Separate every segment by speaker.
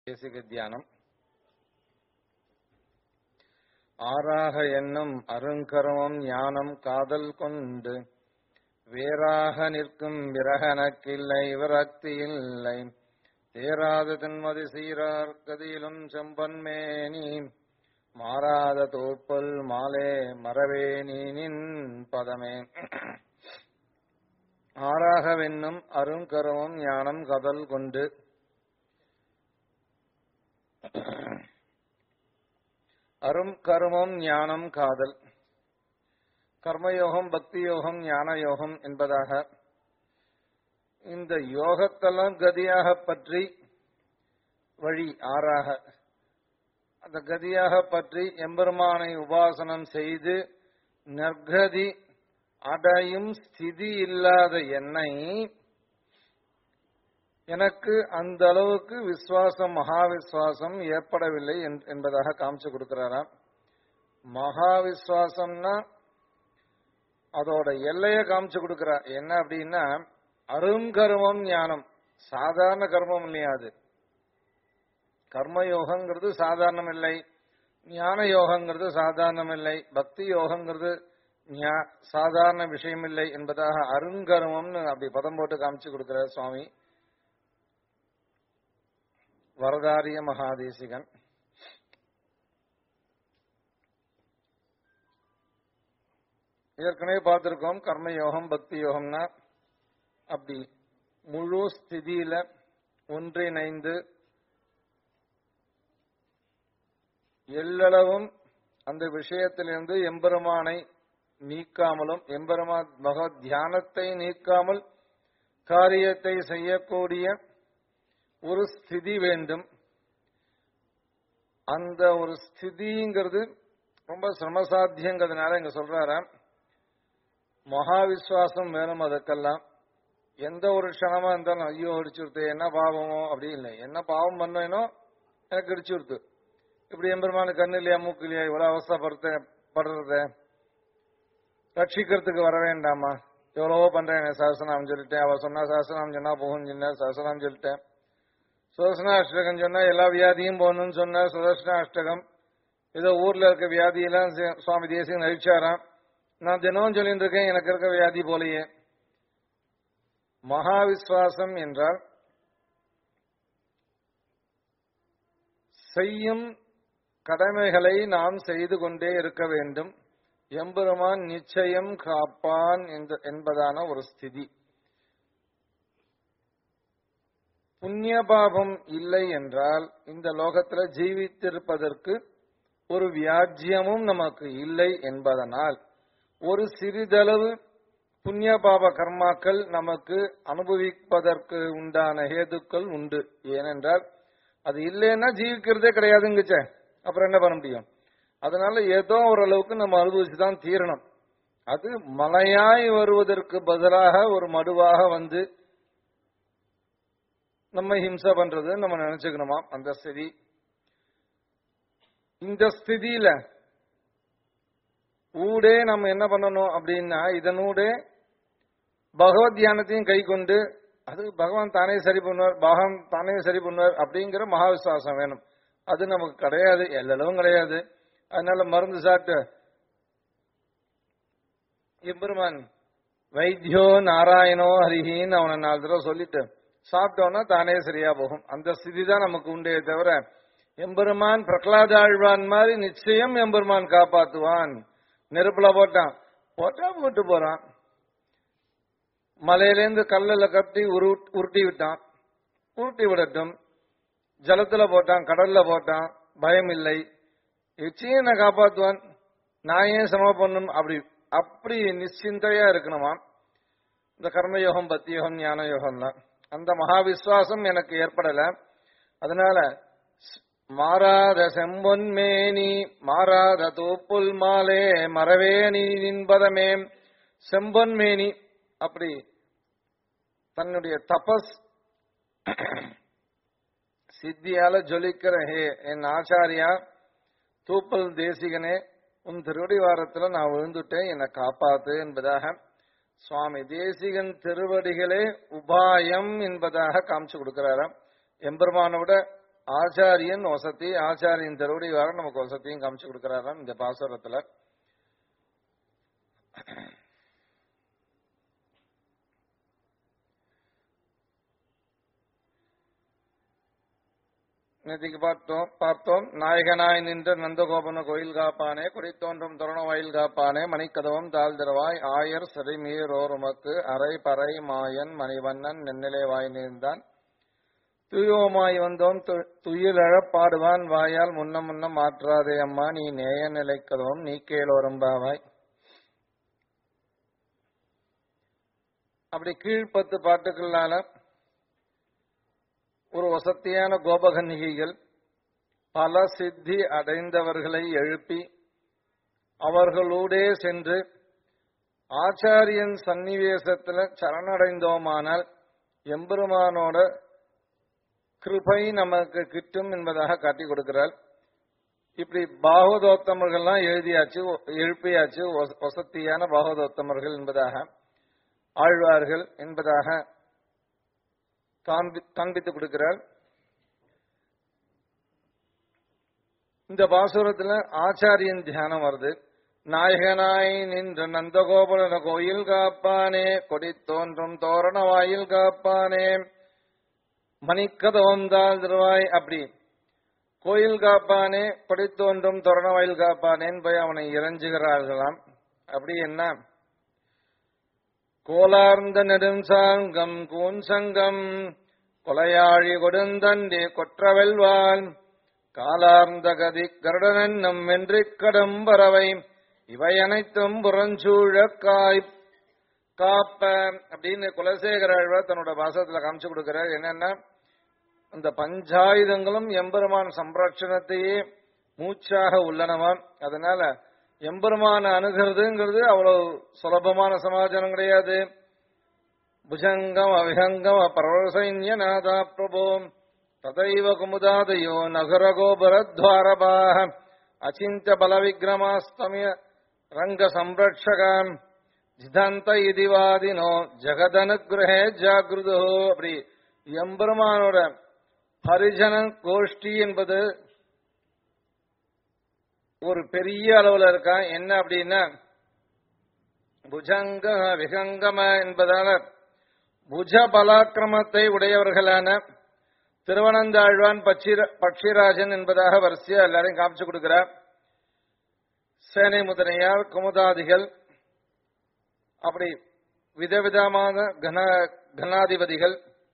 Speaker 1: தேசிக தியானம் ஆறாக என்னும் அருங்கருமம் ஞானம் காதல் கொண்டு வேறாக நிற்கும் விரகனக்கில்லை விரக்தி இல்லை தேராத தென்மதி சீரார் கதியிலும் செம்பன்மேனி மாறாத தோப்பல் மாலே மறவேனி நின் பதமே ஆறாகவென்னும் அருங்கருமம் ஞானம் கதல் கொண்டு அரும் கருமம் ஞானம் காதல் கர்மயோகம் பக்தி யோகம் ஞான யோகம் என்பதாக இந்த யோகத்தெல்லாம் கதியாக பற்றி வழி ஆறாக அந்த கதியாக பற்றி எம்பெருமானை உபாசனம் செய்து நற்கதி அடையும் ஸ்திதி இல்லாத என்னை எனக்கு அந்த அளவுக்கு விசுவாசம் மகா விசுவாசம் ஏற்படவில்லை என்பதாக காமிச்சு கொடுக்கிறாராம் மகா விசுவாசம்னா அதோட எல்லைய காமிச்சு கொடுக்கிறா என்ன அப்படின்னா அருங்கருமம் ஞானம் சாதாரண கர்மம் இல்லையா அது கர்மயோகங்கிறது சாதாரணம் இல்லை ஞான யோகங்கிறது சாதாரணம் இல்லை பக்தி யோகங்கிறது சாதாரண விஷயம் இல்லை என்பதாக அருங்கருமம்னு அப்படி பதம் போட்டு காமிச்சு கொடுக்கிறார் சுவாமி வரதாரிய மகாதேசிகன் ஏற்கனவே பார்த்திருக்கோம் கர்மயோகம் பக்தி யோகம்னா அப்படி முழு ஸ்திதியில ஒன்றிணைந்து எல்லளவும் அந்த விஷயத்திலிருந்து எம்பெருமானை நீக்காமலும் எம்பெருமா பகவத் தியானத்தை நீக்காமல் காரியத்தை செய்யக்கூடிய ஒரு ஸ்திதி வேண்டும் அந்த ஒரு ஸ்திதிங்கிறது ரொம்ப சிரமசாத்தியங்கிறதுனால இங்க சொல்றார மகா விசுவாசம் வேணும் அதுக்கெல்லாம் எந்த ஒரு க்ஷணமா இருந்தாலும் ஐயோ அடிச்சுடுத்து என்ன பாவமோ அப்படி இல்லை என்ன பாவம் பண்ணேனோ எனக்கு அடிச்சுடுத்து இப்படி எம்பெருமான கண்ணு இல்லையா மூக்கு இல்லையா இவ்வளவு அவஸ்தப்படுத்த படுறத ரட்சிக்கிறதுக்கு வர வேண்டாமா எவ்வளவோ பண்றேன் சஹசனாம் சொல்லிட்டேன் அவ சொன்னா சஹசனாம் சொன்னா போகும் சொன்ன சஹசனாம் சொல்லிட்டேன் சுதர்சன அஷ்டகம் சொன்னா எல்லா வியாதியும் போகணும்னு சொன்ன சுதர்சன அஷ்டகம் ஏதோ ஊர்ல இருக்க வியாதியெல்லாம் சுவாமி தேசியம் அழிச்சாராம் நான் தினமும் சொல்லிட்டு இருக்கேன் எனக்கு இருக்க வியாதி போலையே மகா விஸ்வாசம் என்றால் செய்யும் கடமைகளை நாம் செய்து கொண்டே இருக்க வேண்டும் எம்பெருமான் நிச்சயம் காப்பான் என்பதான ஒரு ஸ்திதி புண்ணிய பாபம் இல்லை என்றால் இந்த லோகத்துல ஜீவித்திருப்பதற்கு ஒரு வியாஜ்யமும் நமக்கு இல்லை என்பதனால் ஒரு சிறிதளவு புண்ணிய பாப கர்மாக்கள் நமக்கு அனுபவிப்பதற்கு உண்டான ஹேதுக்கள் உண்டு ஏனென்றால் அது இல்லைன்னா ஜீவிக்கிறதே கிடையாதுங்கச்ச அப்புறம் என்ன பண்ண முடியும் அதனால ஏதோ ஓரளவுக்கு நம்ம அனுபவிச்சுதான் தீரணும் அது மலையாய் வருவதற்கு பதிலாக ஒரு மடுவாக வந்து நம்ம ஹிம்சை பண்றது நம்ம நினைச்சுக்கணுமா அந்த ஸ்திதி இந்த ஸ்திதியில ஊடே நம்ம என்ன பண்ணணும் அப்படின்னா இதனூடே பகவத் தியானத்தையும் கை கொண்டு அது பகவான் தானே சரி பண்ணுவார் பகவான் தானே சரி பண்ணுவார் அப்படிங்கிற மகா விசுவாசம் வேணும் அது நமக்கு கிடையாது எல்லளவும் கிடையாது அதனால மருந்து சாப்பிட்டு எம்பெருமான் வைத்தியோ நாராயணோ ஹரிஹின்னு அவனை நாலு தடவை சொல்லிட்டு சாப்பிட்டோன்னா தானே சரியா போகும் அந்த ஸ்திதி தான் நமக்கு உண்டே தவிர எம்பெருமான் பிரகலாத ஆழ்வான் மாதிரி நிச்சயம் எம்பெருமான் காப்பாத்துவான் நெருப்புல போட்டான் போட்டா போட்டு போறான் மலையிலேருந்து கல்லுல கட்டி உருட்டி விட்டான் உருட்டி விடட்டும் ஜலத்துல போட்டான் கடல்ல போட்டான் பயம் இல்லை நிச்சயம் நான் காப்பாத்துவான் நான் ஏன் சம பண்ணும் அப்படி அப்படி நிச்சிந்தையா இருக்கணுமா இந்த கர்மயோகம் பக்தி யோகம் ஞான யோகம் தான் அந்த மகா விசுவாசம் எனக்கு ஏற்படல அதனால மாறாத செம்பொன்மேனி மாறாத தோப்புல் மாலே மறவேணி நின்பதமே செம்பொன்மேனி அப்படி தன்னுடைய தபஸ் சித்தியால ஜொலிக்கிற ஹே என் ஆச்சாரியா தூப்பல் தேசிகனே உன் திருவடி வாரத்துல நான் விழுந்துட்டேன் என்னை காப்பாத்து என்பதாக சுவாமி தேசிகன் திருவடிகளே உபாயம் என்பதாக காமிச்சு கொடுக்கிறாராம் எம்பெருமானை விட ஆச்சாரியன் வசதி ஆச்சாரியன் திருவடி வர நமக்கு வசதியும் காமிச்சு கொடுக்கிறாராம் இந்த பாசுரத்துல நேற்றுக்கு பார்த்தோம் பார்த்தோம் நாயகனாய் நின்ற நந்தகோபன கோயில் காப்பானே குடித்தோன்றும் தருண வயல் காப்பானே மணிக்கதவம் தாழ்திரவாய் ஆயர் சிறைமீரோருமக்கு அரை பறை மாயன் மணிவண்ணன் நென்னிலை வாய் நீர்ந்தான் துயோமாய் வந்தோம் து- துயிலழப் பாடுவான் வாயால் முன்ன முன்ன மாற்றாதே அம்மா நீ நேய நிலைக்கதவும் நீ கேளோரும்பாவாய் அப்படி கீழ்ப்பத்து பாட்டுக்களால ஒரு வசத்தியான கோபகன்னிகைகள் பல சித்தி அடைந்தவர்களை எழுப்பி அவர்களூடே சென்று ஆச்சாரியன் சந்நிவேசத்துல சரணடைந்தோமானால் எம்பெருமானோட கிருபை நமக்கு கிட்டும் என்பதாக காட்டி கொடுக்கிறார் இப்படி பாகவதோத்தமர்கள்லாம் எழுதியாச்சு எழுப்பியாச்சு வச- வசத்தியான பாகவதோத்தமர்கள் என்பதாக ஆழ்வார்கள் என்பதாக காண்பி- காண்பித்து கொடுக்கிறார் இந்த பாசுரத்துல ஆச்சாரியன் தியானம் வருது நாயகனாய் நின்ற நந்தகோபுர கோயில் காப்பானே கொடி தோன்றும் தோரண வாயில் காப்பானே மணிக்கதவந்தால் திருவாய் அப்படி கோயில் காப்பானே கொடி தோன்றும் தோரண வாயில் காப்பானேன்னு போய் அவனை இறைஞ்சுகிறார்களாம் அப்படி என்ன கோலார்ந்த நெடுஞ்சாங்கம் கூஞ்சங்கம் கொலையாழி கொடுந்தண்டே கொற்றவெல்வாள் காலார்ந்த கதி கருடனென்னும் வென்றிக் கடும் பறவை இவை அனைத்தும் புறஞ்சூழக் காய் காப்ப அப்படின்னு குலசேகர ஆழ்வார் தன்னோட பாசத்துல காமிச்சு கொடுக்கிறார் என்னன்னா அந்த பஞ்சாயுதங்களும் எம்பெருமான் சம்ரட்சணத்தையே மூச்சாக உள்ளனவாம் அதனால எம்பெருமான அணுகிறதுங்கிறது அவ்வளவு சுலபமான சமாச்சாரம் கிடையாது புஜங்கம் அவிஹங்கம் பரவசைன்ய நாதா பிரபோ ததைவ குமுதாதயோ நகர கோபுரத்வாரபாக அச்சிந்த பல விக்ரமாஸ்தமிய ரங்க சம்ரட்சகாம் ஜிதந்த இதிவாதினோ ஜெகதனுகிரகே ஜாகிருதோ அப்படி எம்பெருமானோட ஹரிஜன கோஷ்டி என்பது ஒரு பெரிய அளவுல இருக்கான் என்ன அப்படின்னா புஜங்க விகங்கம என்பதால புஜ பலாக்கிரமத்தை உடையவர்களான திருவனந்தாழ்வான் பட்சிர பட்சிராஜன் என்பதாக வரிசையா எல்லாரையும் காமிச்சு கொடுக்கிறார் சேனை முதனையார் குமுதாதிகள் அப்படி விதவிதமான கன கனாதிபதிகள்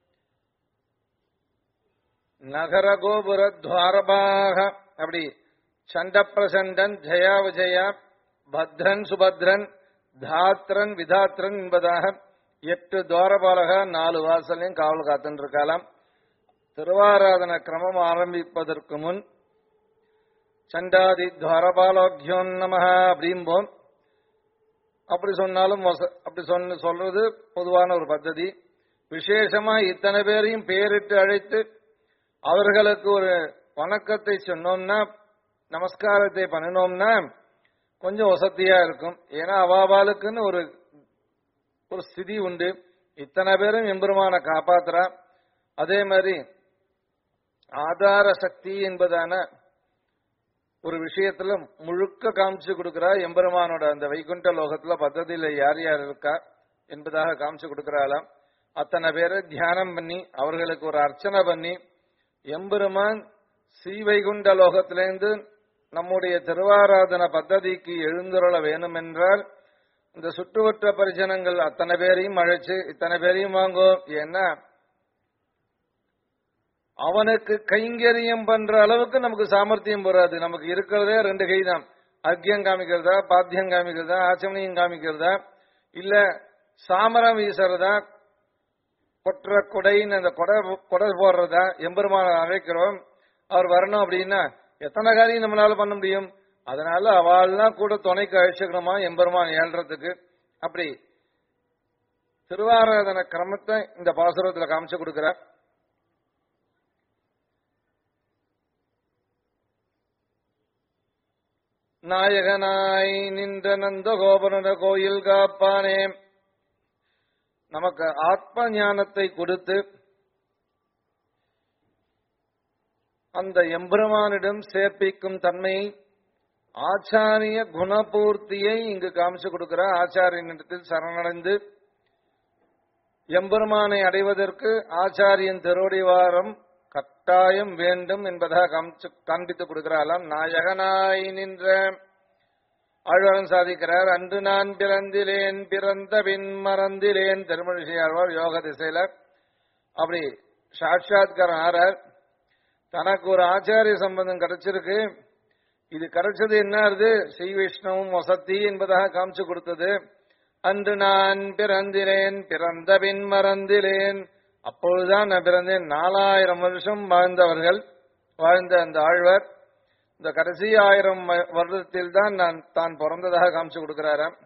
Speaker 1: நகர கோபுர துவாரபாக அப்படி சண்ட பிரசண்டன் ஜெயா விஜயா பத்ரன் சுபத்ரன் தாத்ரன் விதாத்ரன் என்பதாக எட்டு துவாரபாலக நாலு வாசலையும் காவல் காத்துன்னு இருக்கலாம் திருவாராதன கிரமம் ஆரம்பிப்பதற்கு முன் சண்டாதி துவாரபாலோக்கியோன் நம அப்படிம்போம் அப்படி சொன்னாலும் வச- அப்படி சொன்ன சொல்றது பொதுவான ஒரு பద్ధதி விசேஷமா இத்தனை பேரையும் பேரிட்டு அழைத்து அவர்களுக்கு ஒரு வணக்கத்தை சொன்னோம்னா நமஸ்காரத்தை பண்ணினோம்னா கொஞ்சம் வசதியா இருக்கும் ஏன்னா அவாவாளுக்குன்னு ஒரு ஒரு ஸ்திதி உண்டு இத்தனை பேரும் எம்பெருமான காப்பாத்துறா அதே மாதிரி ஆதார சக்தி என்பதான ஒரு விஷயத்துல முழுக்க காமிச்சு கொடுக்கிறா எம்பெருமானோட அந்த வைகுண்ட லோகத்துல பദ്ധதியில யார் யார் இருக்கா என்பதாக காமிச்சு கொடுக்கிறாளாம் அத்தனை பேரை தியானம் பண்ணி அவர்களுக்கு ஒரு அர்ச்சனை பண்ணி எம்பெருமான் ஸ்ரீவைகுண்ட லோகத்திலிருந்து நம்முடைய திருவாராதன பദ്ധதிக்கு எழுந்துருள வேணும் என்றால் இந்த சுற்றுவட்ட பரிஜனங்கள் அத்தனை பேரையும் அழைச்சு இத்தனை பேரையும் வாங்கும் ஏன்னா அவனுக்கு கைங்கரியம் பண்ற அளவுக்கு நமக்கு சாமர்த்தியம் போறாது நமக்கு இருக்கிறதே ரெண்டு கை தான் அர்க்கியம் காமிக்கிறதா பாத்தியம் காமிக்கிறதா ஆச்சமனியம் காமிக்கிறதா இல்ல சாமரம் வீசுறதா கொற்ற கொடைன்னு அந்த கொடை கொடை போடுறதா எம்பெருமான அழைக்கிறோம் அவர் வரணும் அப்படின்னா எத்தனை காரியம் நம்மளால பண்ண முடியும் அதனால அவள்லாம் கூட துணைக்கு அழைச்சுக்கணுமா எம்பெருமான் ஏழ்றதுக்கு அப்படி திருவாராதன கிரமத்தை இந்த பாசுரத்துல காமிச்சு கொடுக்கிறார் நாயகனாய் நின்ற நந்த கோபுர கோயில் காப்பானே நமக்கு ஆத்ம ஞானத்தை கொடுத்து அந்த எம்பெருமானிடம் சேர்ப்பிக்கும் தன்மையை ஆச்சாரிய குணபூர்த்தியை இங்கு காமிச்சு கொடுக்கிறார் ஆச்சாரியனிடத்தில் சரணடைந்து எம்பெருமானை அடைவதற்கு ஆச்சாரியன் திருவடிவாரம் கட்டாயம் வேண்டும் என்பதாக காமிச்சு காண்பித்துக் கொடுக்கிறாராம் நாயகனாய் நின்ற ஆழ்வாரன் சாதிக்கிறார் அன்று நான் பிறந்திலேன் பிறந்த பின் மறந்திலேன் திருமழிசையாழ்வார் யோக திசையில அப்படி சாட்சாத்காரம் ஆறார் தனக்கு ஒரு ஆச்சாரிய சம்பந்தம் கிடைச்சிருக்கு இது கிடைச்சது என்ன அது ஸ்ரீ விஷ்ணுவும் வசத்தி என்பதாக காமிச்சு கொடுத்தது அன்று நான் பிறந்திலேன் பிறந்த பின் மறந்திலேன் அப்பொழுதுதான் நான் பிறந்தேன் நாலாயிரம் வருஷம் வாழ்ந்தவர்கள் வாழ்ந்த அந்த ஆழ்வர் இந்த கடைசி ஆயிரம் வ- வருடத்தில் தான் நான் தான் பிறந்ததாக காமிச்சு கொடுக்கிறாராம்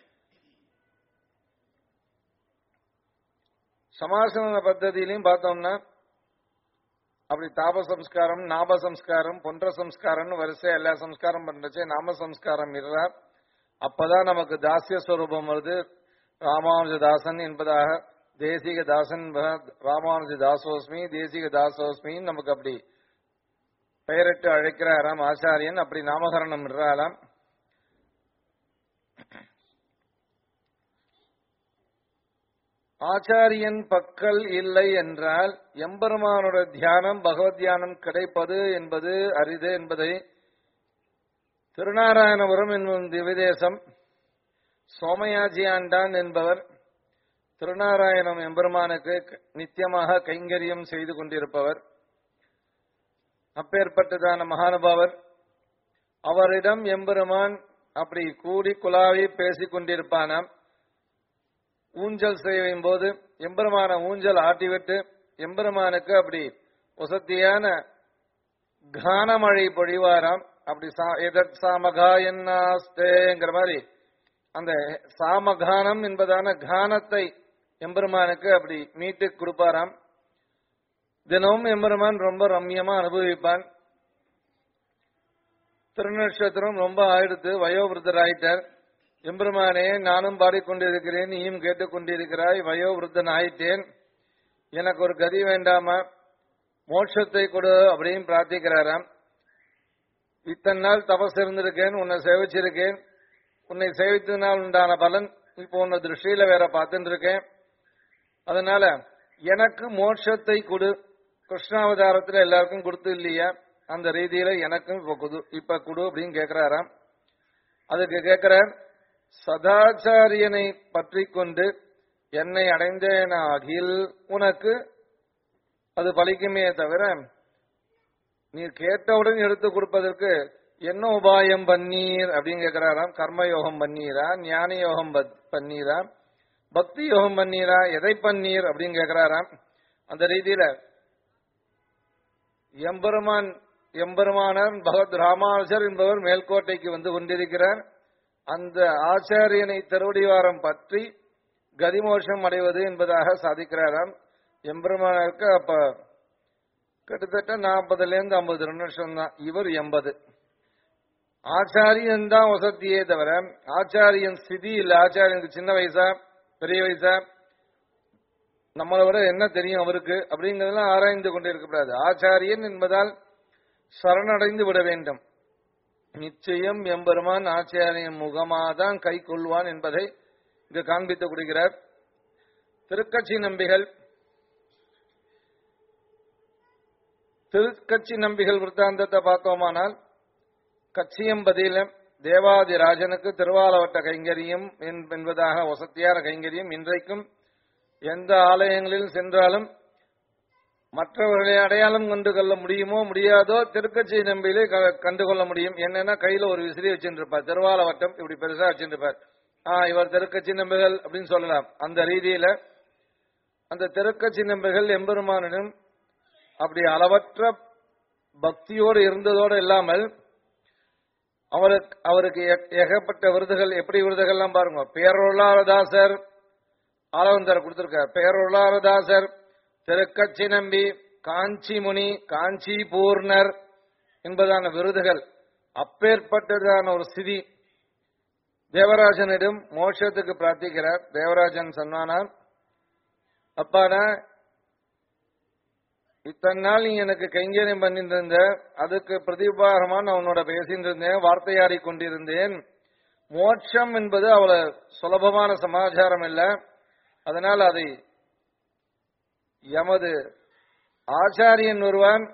Speaker 1: சமாசன பத்ததியிலையும் பார்த்தோம்னா அப்படி தாப சம்ஸ்காரம் நாப சம்ஸ்காரம் பொன்ற சம்ஸ்காரம்னு வரிசை எல்லா சம்ஸ்காரம் பண்றச்சே நாம சம்ஸ்காரம் இருறா அப்பதான் நமக்கு தாசிய ஸ்வரூபம் வருது ராமானுஜ தாசன் என்பதாக தேசிக தாசன் என்பதாக ராமானுஜ தாசோஸ்மி தேசிக தாசோஸ்மி நமக்கு அப்படி பெயரிட்டு அழைக்கிறாராம் ஆச்சாரியன் அப்படி நாமகரணம் இடுறாராம் ஆச்சாரியன் பக்கல் இல்லை என்றால் எம்பெருமானோட தியானம் பகவத் தியானம் கிடைப்பது என்பது அரிது என்பதை திருநாராயணபுரம் என்னும் திவிதேசம் சோமயாஜி ஆண்டான் என்பவர் திருநாராயணம் எம்பெருமானுக்கு க- நித்தியமாக கைங்கரியம் செய்து கொண்டிருப்பவர் அப்பேற்பட்டதான மகானுபாவர் அவரிடம் எம்பெருமான் அப்படி கூடி குலாவி பேசிக் கொண்டிருப்பானாம் ஊஞ்சல் செய்யும் போது எம்பெருமான ஊஞ்சல் ஆட்டிவிட்டு எம்பெருமானுக்கு அப்படி வசத்தியான கானமழை பொழிவாராம் அப்படி சா- எதற் சாமகா என்னாஸ்தேங்கிற மாதிரி அந்த சாமகானம் என்பதான கானத்தை எம்பெருமானுக்கு அப்படி மீட்டு கொடுப்பாராம் தினமும் எம்பெருமான் ரொம்ப ரம்யமா அனுபவிப்பான் திருநட்சத்திரம் ரொம்ப ஆயிடுத்து வயோவிருத்தர் ஆயிட்டார் எம்பெருமானே நானும் பாடிக்கொண்டிருக்கிறேன் நீயும் கேட்டுக்கொண்டிருக்கிறாய் வயோவிருத்தன் ஆயிட்டேன் எனக்கு ஒரு கதி வேண்டாமா மோட்சத்தை கொடு அப்படின்னு பிரார்த்திக்கிறாராம் இத்தனை நாள் தபஸ் இருந்திருக்கேன் உன்னை சேவிச்சிருக்கேன் உன்னை சேவித்ததினால் உண்டான பலன் இப்போ உன்னை திருஷ்டியில வேற பார்த்துட்டு இருக்கேன் அதனால எனக்கு மோட்சத்தை கொடு கிருஷ்ணாவதாரத்துல எல்லாருக்கும் கொடுத்து இல்லையா அந்த ரீதியில எனக்கும் இப்ப குடு இப்ப குடு அப்படின்னு கேக்குறாராம் அதுக்கு கேட்கிறார் சதாச்சாரியனை பற்றி கொண்டு என்னை அடைந்தேனாகில் உனக்கு அது பலிக்குமே தவிர நீ கேட்டவுடன் எடுத்து கொடுப்பதற்கு என்ன உபாயம் பண்ணீர் அப்படின்னு கேட்கிறாராம் கர்மயோகம் பண்ணீரா ஞான யோகம் பத்- பண்ணீரா பக்தி யோகம் பண்ணீரா எதை பண்ணீர் அப்படின்னு கேட்கிறாராம் அந்த ரீதியில எம்பெருமான் எம்பெருமானர் பகவத் ராமானுஜர் என்பவர் மேல்கோட்டைக்கு வந்து கொண்டிருக்கிறார் அந்த ஆச்சாரியனை திருவடிவாரம் பற்றி கதிமோஷம் அடைவது என்பதாக சாதிக்கிறாராம் எம்பெருமானருக்கு அப்ப கிட்டத்தட்ட நாற்பதுல இருந்து ஐம்பது நிமிஷம் தான் இவர் எண்பது ஆச்சாரியன் தான் வசதியே தவிர ஆச்சாரியன் ஸ்திதி இல்ல ஆச்சாரியனுக்கு சின்ன வயசா பெரிய வயசா நம்மளை விட என்ன தெரியும் அவருக்கு அப்படிங்கறதெல்லாம் ஆராய்ந்து கொண்டிருக்கக்கூடாது ஆச்சாரியன் என்பதால் சரணடைந்து விட வேண்டும் நிச்சயம் எம்பெருமான் ஆச்சாரியன் முகமாதான் கை கொள்வான் என்பதை இங்கு காண்பித்து கொடுக்கிறார் திருக்கட்சி நம்பிகள் திருக்கட்சி நம்பிகள் விருத்தாந்தத்தை பார்த்தோமானால் கச்சியம்பதியில தேவாதி ராஜனுக்கு திருவாலவட்ட கைங்கரியம் என்- என்பதாக வசத்தியான கைங்கரியம் இன்றைக்கும் எந்த ஆலயங்களில் சென்றாலும் மற்றவர்களை அடையாளம் கண்டு கொள்ள முடியுமோ முடியாதோ திருக்கட்சி நம்பியிலே க- கண்டு கொள்ள முடியும் என்னன்னா கையில ஒரு விசிறி வச்சுருப்பார் திருவாலவட்டம் இப்படி பெருசா வச்சுருப்பார் ஆ இவர் திருக்கட்சி நம்பிகள் அப்படின்னு சொல்லலாம் அந்த ரீதியில அந்த திருக்கட்சி நம்பிகள் எம்பெருமானிடம் அப்படி அளவற்ற பக்தியோடு இருந்ததோடு இல்லாமல் அவருக்கு அவருக்கு ஏ- ஏகப்பட்ட விருதுகள் எப்படி விருதுகள்லாம் பாருங்க பேரொருளாரதாசர் ஆலவந்தர் கொடுத்திருக்கார் பேரொருளாரதாசர் திருக்கச்சி நம்பி காஞ்சி முனி காஞ்சி பூர்ணர் என்பதான விருதுகள் அப்பேற்பட்டதான ஒரு ஸ்திதி தேவராஜனிடம் மோட்சத்துக்கு பிரார்த்திக்கிறார் தேவராஜன் சொன்னானார் அப்பாடா இத்தனை நாள் நீ எனக்கு கைங்கரியம் பண்ணிட்டு இருந்த அதுக்கு பிரதிபாகமா நான் உன்னோட பேசிட்டு இருந்தேன் வார்த்தையாடி கொண்டிருந்தேன் மோட்சம் என்பது அவ்வளவு சுலபமான சமாச்சாரம் இல்ல அதனால் அதை எமது ஆச்சாரியன் ஒருவன்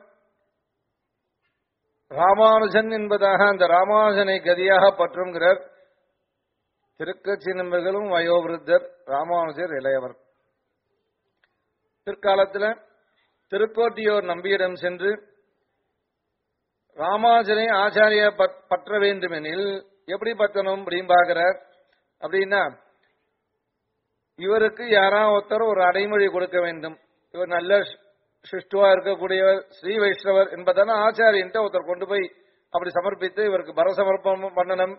Speaker 1: ராமானுஜன் என்பதாக அந்த ராமானுஜனை கதியாக பற்றுங்கிறார் திருக்கட்சி நம்பர்களும் வயோவிருத்தர் ராமானுஜர் இளையவர் பிற்காலத்துல திருக்கோட்டியோர் நம்பியிடம் சென்று ராமானுஜனை ஆச்சாரிய பற்- பற்ற வேண்டுமெனில் எப்படி பற்றணும் அப்படின்னு பார்க்கிறார் அப்படின்னா இவருக்கு யாராவது ஒருத்தர் ஒரு அடைமொழி கொடுக்க வேண்டும் இவர் நல்ல சி- சிஷ்டுவா இருக்கக்கூடியவர் ஸ்ரீ வைஷ்ணவர் என்பதான ஆச்சாரியன்ட்ட ஒருத்தர் கொண்டு போய் அப்படி சமர்ப்பித்து இவருக்கு பரசமர்ப்பணம் பண்ணணும்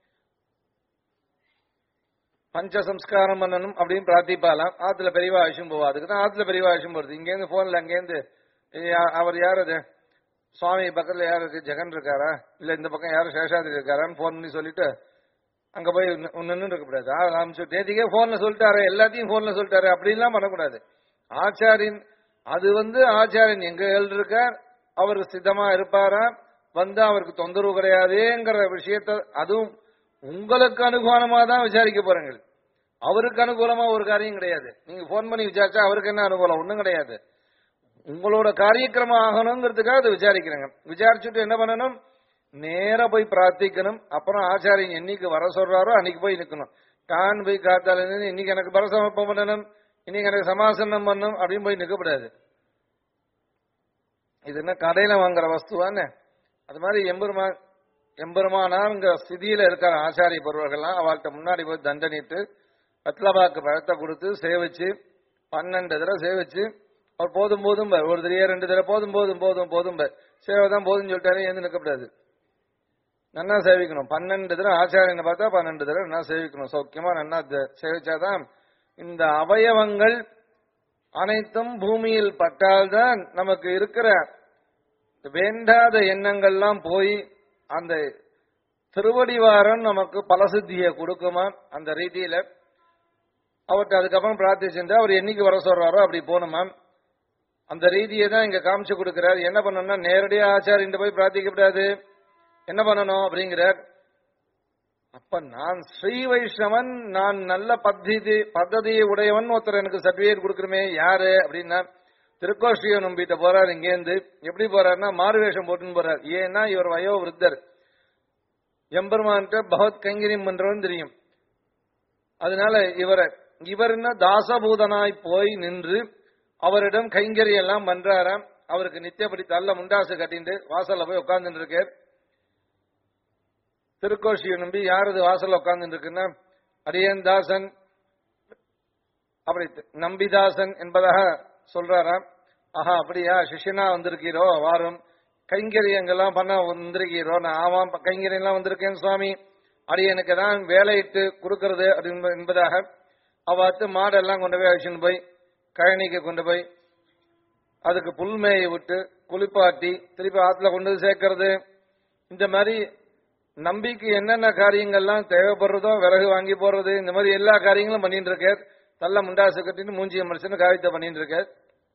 Speaker 1: பஞ்ச சம்ஸ்காரம் பண்ணணும் அப்படின்னு பிரார்த்திப்பாலாம் ஆத்துல பெரியவா ஆயுஷம் போவா அதுக்கு தான் ஆத்துல பெரியவா ஆயுஷம் போறது இங்கேருந்து போன்ல அங்கேருந்து யா- அவர் யார் அது சுவாமி பக்கத்துல யார் இருக்கு ஜெகன் இருக்காரா இல்ல இந்த பக்கம் யாரும் சேஷாதிரி இருக்காரான்னு போன் பண்ணி சொல்லிட்டு அங்க போய் நின்று இருக்கக்கூடாது ஆரம்பிச்சு தேதிக்கே போன்ல சொல்லிட்டாரு எல்லாத்தையும் போன்ல சொல்லிட்டாரு அப்படின்லாம் பண்ணக்கூடாது ஆச்சாரியன் அது வந்து ஆச்சாரியன் எங்க இருக்கார் அவர் சித்தமா இருப்பாரா வந்து அவருக்கு தொந்தரவு கிடையாதுங்கிற விஷயத்த அதுவும் உங்களுக்கு அனுகூலமா தான் விசாரிக்க போறீங்க அவருக்கு அனுகூலமா ஒரு காரியம் கிடையாது நீங்க போன் பண்ணி விசாரிச்சா அவருக்கு என்ன அனுகூலம் ஒண்ணும் கிடையாது உங்களோட காரியக்கிரமம் ஆகணுங்கிறதுக்காக அதை விசாரிக்கிறேங்க விசாரிச்சுட்டு என்ன பண்ணணும் நேரா போய் பிரார்த்திக்கணும் அப்புறம் ஆச்சாரியன் என்னைக்கு வர சொல்றாரோ அன்னைக்கு போய் நிக்கணும் தான் போய் காத்தால இருந்து இன்னைக்கு எனக்கு பரசமர்ப்பம் பண்ணணும் இன்னைக்கு எனக்கு சமாசனம் பண்ணணும் அப்படின்னு போய் நிற்கக்கூடாது இது என்ன கடையில வாங்குற வஸ்துவான்னு அது மாதிரி எம்பெருமா எம்பெருமானாங்கிற ஸ்திதியில இருக்கிற ஆச்சாரிய பொருள்கள்லாம் அவள்கிட்ட முன்னாடி போய் தண்டனிட்டு வெத்தலபாக்கு பழத்தை கொடுத்து சேவிச்சு பன்னெண்டு தடவை சேவிச்சு அவர் போதும் போதும் பார். ஒரு தடவை ரெண்டு தடவை போதும் போதும் போதும் போதும் பார். சேவை தான் போதும் சொல்லிட்டாரு ஏந்து நிற்கக்கூடாது நன்னா சேவிக்கணும் பன்னெண்டு தடவை ஆச்சாரியனை பார்த்தா பன்னெண்டு தடவை நல்லா சேவிக்கணும் சௌக்கியமா நன்னா த- சேவிச்சாதான் இந்த அவயவங்கள் அனைத்தும் பூமியில் பட்டால்தான் நமக்கு இருக்கிற வேண்டாத எண்ணங்கள்லாம் போய் அந்த திருவடிவாரம் நமக்கு பலசித்தியை கொடுக்குமா அந்த ரீதியில அவர்கிட்ட அதுக்கப்புறம் பிரார்த்திச்சுட்டு அவர் என்னைக்கு வர சொல்றாரோ அப்படி போகணுமா அந்த ரீதியை தான் இங்க காமிச்சு கொடுக்கிறார் என்ன பண்ணணும்னா நேரடியா ஆச்சாரியன் போய் பிரார்த்திக்கப்படாது என்ன பண்ணணும் அப்படிங்கிறார் அப்ப நான் ஸ்ரீ வைஷ்ணவன் நான் நல்ல பத்தி பദ്ധதியை உடையவன் ஒருத்தர் எனக்கு சர்டிபிகேட் கொடுக்கணுமே யாரு அப்படின்னா திருக்கோஷ்டிய நம்பிட்ட போறார் இங்கேருந்து எப்படி போறாருன்னா மாறுவேஷம் போட்டுன்னு போறார் ஏன்னா இவர் வயோ விருத்தர் எம்பெருமான்கிட்ட பகவத் கைங்கரியம் பண்றவன் தெரியும் அதனால இவரை இவர் என்ன தாசபூதனாய் போய் நின்று அவரிடம் கைங்கரி எல்லாம் பண்றாராம் அவருக்கு நித்தியப்படி தள்ள முண்டாசு கட்டிண்டு வாசல்ல போய் உட்கார்ந்துட்டு இருக்கார் திருக்கோஷியை நம்பி யாரது வாசல்ல உட்கார்ந்துட்டு இருக்குன்னா அரியன் தாசன் அப்படி நம்பிதாசன் என்பதாக சொல்றாராம் ஆஹா அப்படியா சிஷ்யனா வந்திருக்கீரோ வாரும் கைங்கரியங்கள்லாம் பண்ண வந்திருக்கீரோ நான் ஆமாம் கைங்கரியம் எல்லாம் வந்திருக்கேன் சுவாமி அடியனுக்கு தான் வேலையிட்டு கொடுக்கறது அப்படி என்பதாக அவாத்து மாடெல்லாம் கொண்டு போய் அழிச்சுன்னு போய் கழனிக்கு கொண்டு போய் அதுக்கு புல்மேயை விட்டு குளிப்பாட்டி திருப்பி ஆத்துல கொண்டு வந்து சேர்க்கறது இந்த மாதிரி நம்பிக்கை என்னென்ன காரியங்கள்லாம் தேவைப்படுறதோ விறகு வாங்கி போடுறது இந்த மாதிரி எல்லா காரியங்களும் பண்ணிட்டு இருக்கார் தள்ள முண்டாசு கட்டிட்டு மூஞ்சிய மனுஷனு காரியத்தை பண்ணிட்டு இருக்கார்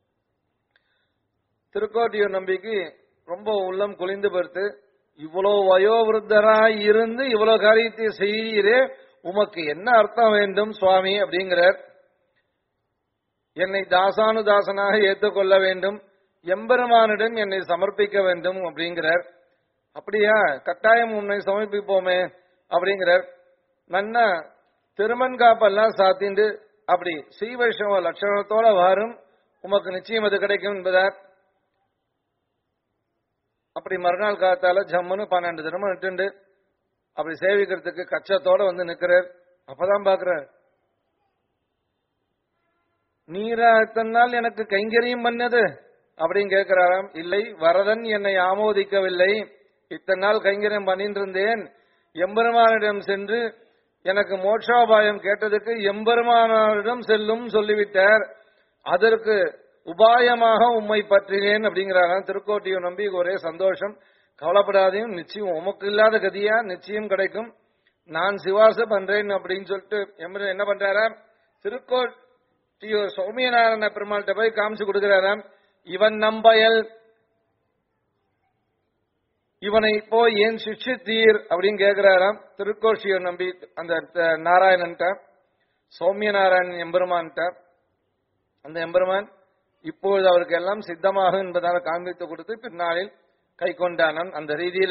Speaker 1: திருக்கோட்டியூர் நம்பிக்கை ரொம்ப உள்ளம் குளிந்து பெருத்து இவ்வளவு வயோவிருத்தராய் இருந்து இவ்வளவு காரியத்தை செய்கிறே உமக்கு என்ன அர்த்தம் வேண்டும் சுவாமி அப்படிங்கிறார் என்னை தாசானு தாசனாக ஏற்றுக்கொள்ள வேண்டும் எம்பெருமானிடம் என்னை சமர்ப்பிக்க வேண்டும் அப்படிங்கிறார் அப்படியா கட்டாயம் உன்னை சமர்ப்பிப்போமே அப்படிங்கிறார் நன்னா திருமண் காப்பெல்லாம் சாத்திண்டு அப்படி ஸ்ரீ வைஷ்ணவ லட்சணத்தோட வரும் உமக்கு நிச்சயம் அது கிடைக்கும் என்பதார் அப்படி மறுநாள் காத்தால ஜம்முன்னு பன்னெண்டு தினமும் நிட்டுண்டு அப்படி சேவிக்கிறதுக்கு கச்சத்தோட வந்து நிக்கிறார் அப்பதான் பாக்குறார் நீரா இத்தனை நாள் எனக்கு கைங்கரியம் பண்ணது அப்படின்னு கேட்கிறாராம் இல்லை வரதன் என்னை ஆமோதிக்கவில்லை இத்தனை நாள் கைங்கரியம் பண்ணிட்டு இருந்தேன் எம்பெருமானிடம் சென்று எனக்கு மோட்சாபாயம் கேட்டதுக்கு எம்பெருமானாரிடம் செல்லும் சொல்லிவிட்டார் அதற்கு உபாயமாக உம்மை பற்றினேன் அப்படிங்கிறாராம் திருக்கோட்டியை நம்பி ஒரே சந்தோஷம் கவலைப்படாதையும் நிச்சயம் உமக்கு இல்லாத கதியா நிச்சயம் கிடைக்கும் நான் சிவாச பண்றேன் அப்படின்னு சொல்லிட்டு எம்பெரு என்ன பண்றாரா திருக்கோ சௌமியநாராயண பெருமாள்கிட்ட போய் காமிச்சு கொடுக்கிறாராம் இவன் நம்பயல் இவனை போய் ஏன் சிக்ஷித்தீர் அப்படின்னு கேட்கிறாராம் திருக்கோஷியை நம்பி அந்த த- நாராயணன்ட்ட சௌமிய நாராயணன் எம்பெருமான்ட்ட அந்த எம்பெருமான் இப்பொழுது அவருக்கு எல்லாம் சித்தமாகும் என்பதாக காண்பித்து கொடுத்து பின்னாளில் கை கொண்டானன் அந்த ரீதியில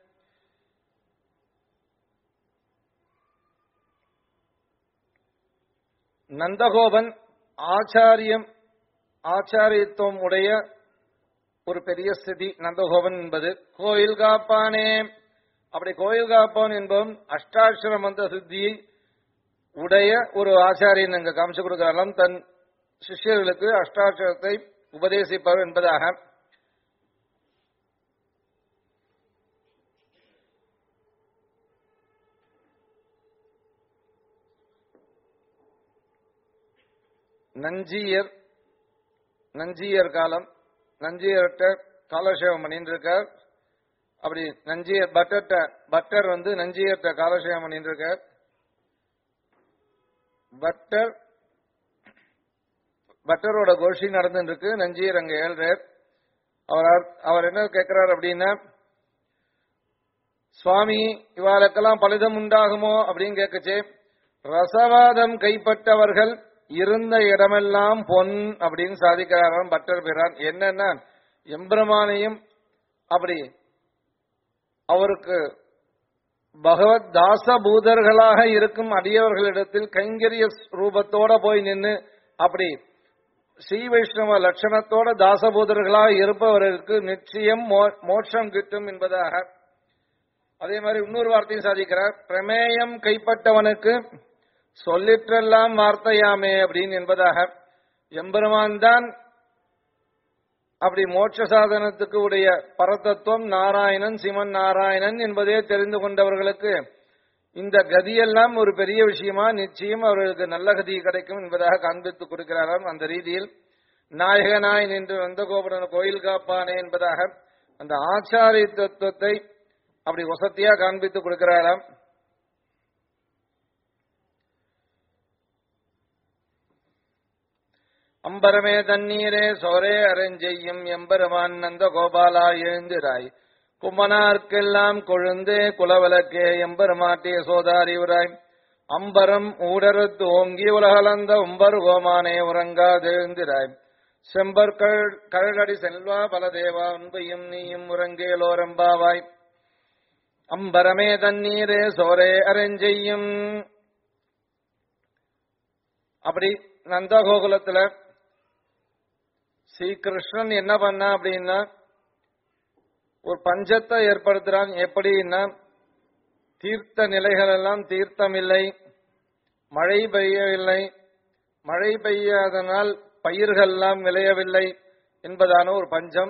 Speaker 1: நந்தகோபன் ஆச்சாரியம் ஆச்சாரியத்துவம் உடைய ஒரு பெரிய ஸ்திதி நந்தகோபன் என்பது கோயில் காப்பானே அப்படி கோயில் காப்பான் என்பவன் அஷ்டாட்சர மந்திர சித்தியை உடைய ஒரு ஆச்சாரியன் அங்கு காமிச்சு கொடுக்கிறாராம் தன் சிஷ்யர்களுக்கு அஷ்டாட்சரத்தை உபதேசிப்பவர் என்பதாக நஞ்சியர் நஞ்சியர் காலம் நஞ்சியர்கிட்ட காலக்ஷேபம் பண்ணிட்டு இருக்கார் அப்படி நஞ்சியர் பட்டர்ட்ட பட்டர் வந்து நஞ்சியர்கிட்ட காலக்ஷேபம் பண்ணிட்டு இருக்கார் பட்டர் பட்டரோட கோஷி நடந்துட்டு இருக்கு நஞ்சியர் அங்க ஏழ்றார் அவர் அர்- அவர் என்ன கேட்கிறார் அப்படின்னா சுவாமி இவாளுக்கெல்லாம் பலிதம் உண்டாகுமோ அப்படின்னு கேட்கச்சே ரசவாதம் கைப்பட்டவர்கள் இருந்த இடமெல்லாம் பொன் அப்படின்னு சாதிக்கிறாராம் பட்டர் பிரான் என்னன்னா எம்பெருமானையும் அப்படி அவருக்கு பகவத் தாசபூதர்களாக இருக்கும் அடியவர்களிடத்தில் கைங்கரிய ரூபத்தோட போய் நின்னு அப்படி ஸ்ரீ வைஷ்ணவ லட்சணத்தோட தாசபூதர்களாக இருப்பவர்களுக்கு நிச்சயம் மோ- மோட்சம் கிட்டும் என்பதாக அதே மாதிரி இன்னொரு வார்த்தையும் சாதிக்கிறார் பிரமேயம் கைப்பட்டவனுக்கு சொல்லிற்றெல்லாம் வார்த்தையாமே அப்படின்னு என்பதாக எம்பெருமான் தான் அப்படி மோட்ச சாதனத்துக்கு உடைய பரதத்துவம் நாராயணன் சிவன் நாராயணன் என்பதே தெரிந்து கொண்டவர்களுக்கு இந்த கதியெல்லாம் ஒரு பெரிய விஷயமா நிச்சயம் அவர்களுக்கு நல்ல கதி கிடைக்கும் என்பதாக காண்பித்து கொடுக்கிறாராம் அந்த ரீதியில் நாயகனாய் நின்று நந்தகோபுரன் கோயில் காப்பானே என்பதாக அந்த ஆச்சாரிய தத்துவத்தை அப்படி வசத்தியா காண்பித்து கொடுக்கிறாராம் அம்பரமே தண்ணீரே சோரே அரஞ்செய்யும் எம்பெருமான் நந்த கோபாலா எழுந்திராய் கும்மனார்க்கெல்லாம் கொழுந்தே குலவலக்கே எம்பெருமாட்டிய சோதாரியுராய் அம்பரம் ஊடறுத்து ஓங்கி உலகளந்த உம்பர் கோமானே உறங்காதெழுந்திராய் செம்பற்கள் கழலடி செல்வா பலதேவா உன்பையும் நீயும் உறங்கேலோரம்பாவாய் அம்பரமே தண்ணீரே சோரே அரஞ்செய்யும் அப்படி நந்தகோகுலத்துல ஸ்ரீகிருஷ்ணன் என்ன பண்ணா அப்படின்னா ஒரு பஞ்சத்தை ஏற்படுத்துறான் எப்படின்னா தீர்த்த நிலைகள் எல்லாம் தீர்த்தம் இல்லை மழை பெய்யவில்லை மழை பெய்யாதனால் பயிர்கள் எல்லாம் விளையவில்லை என்பதான ஒரு பஞ்சம்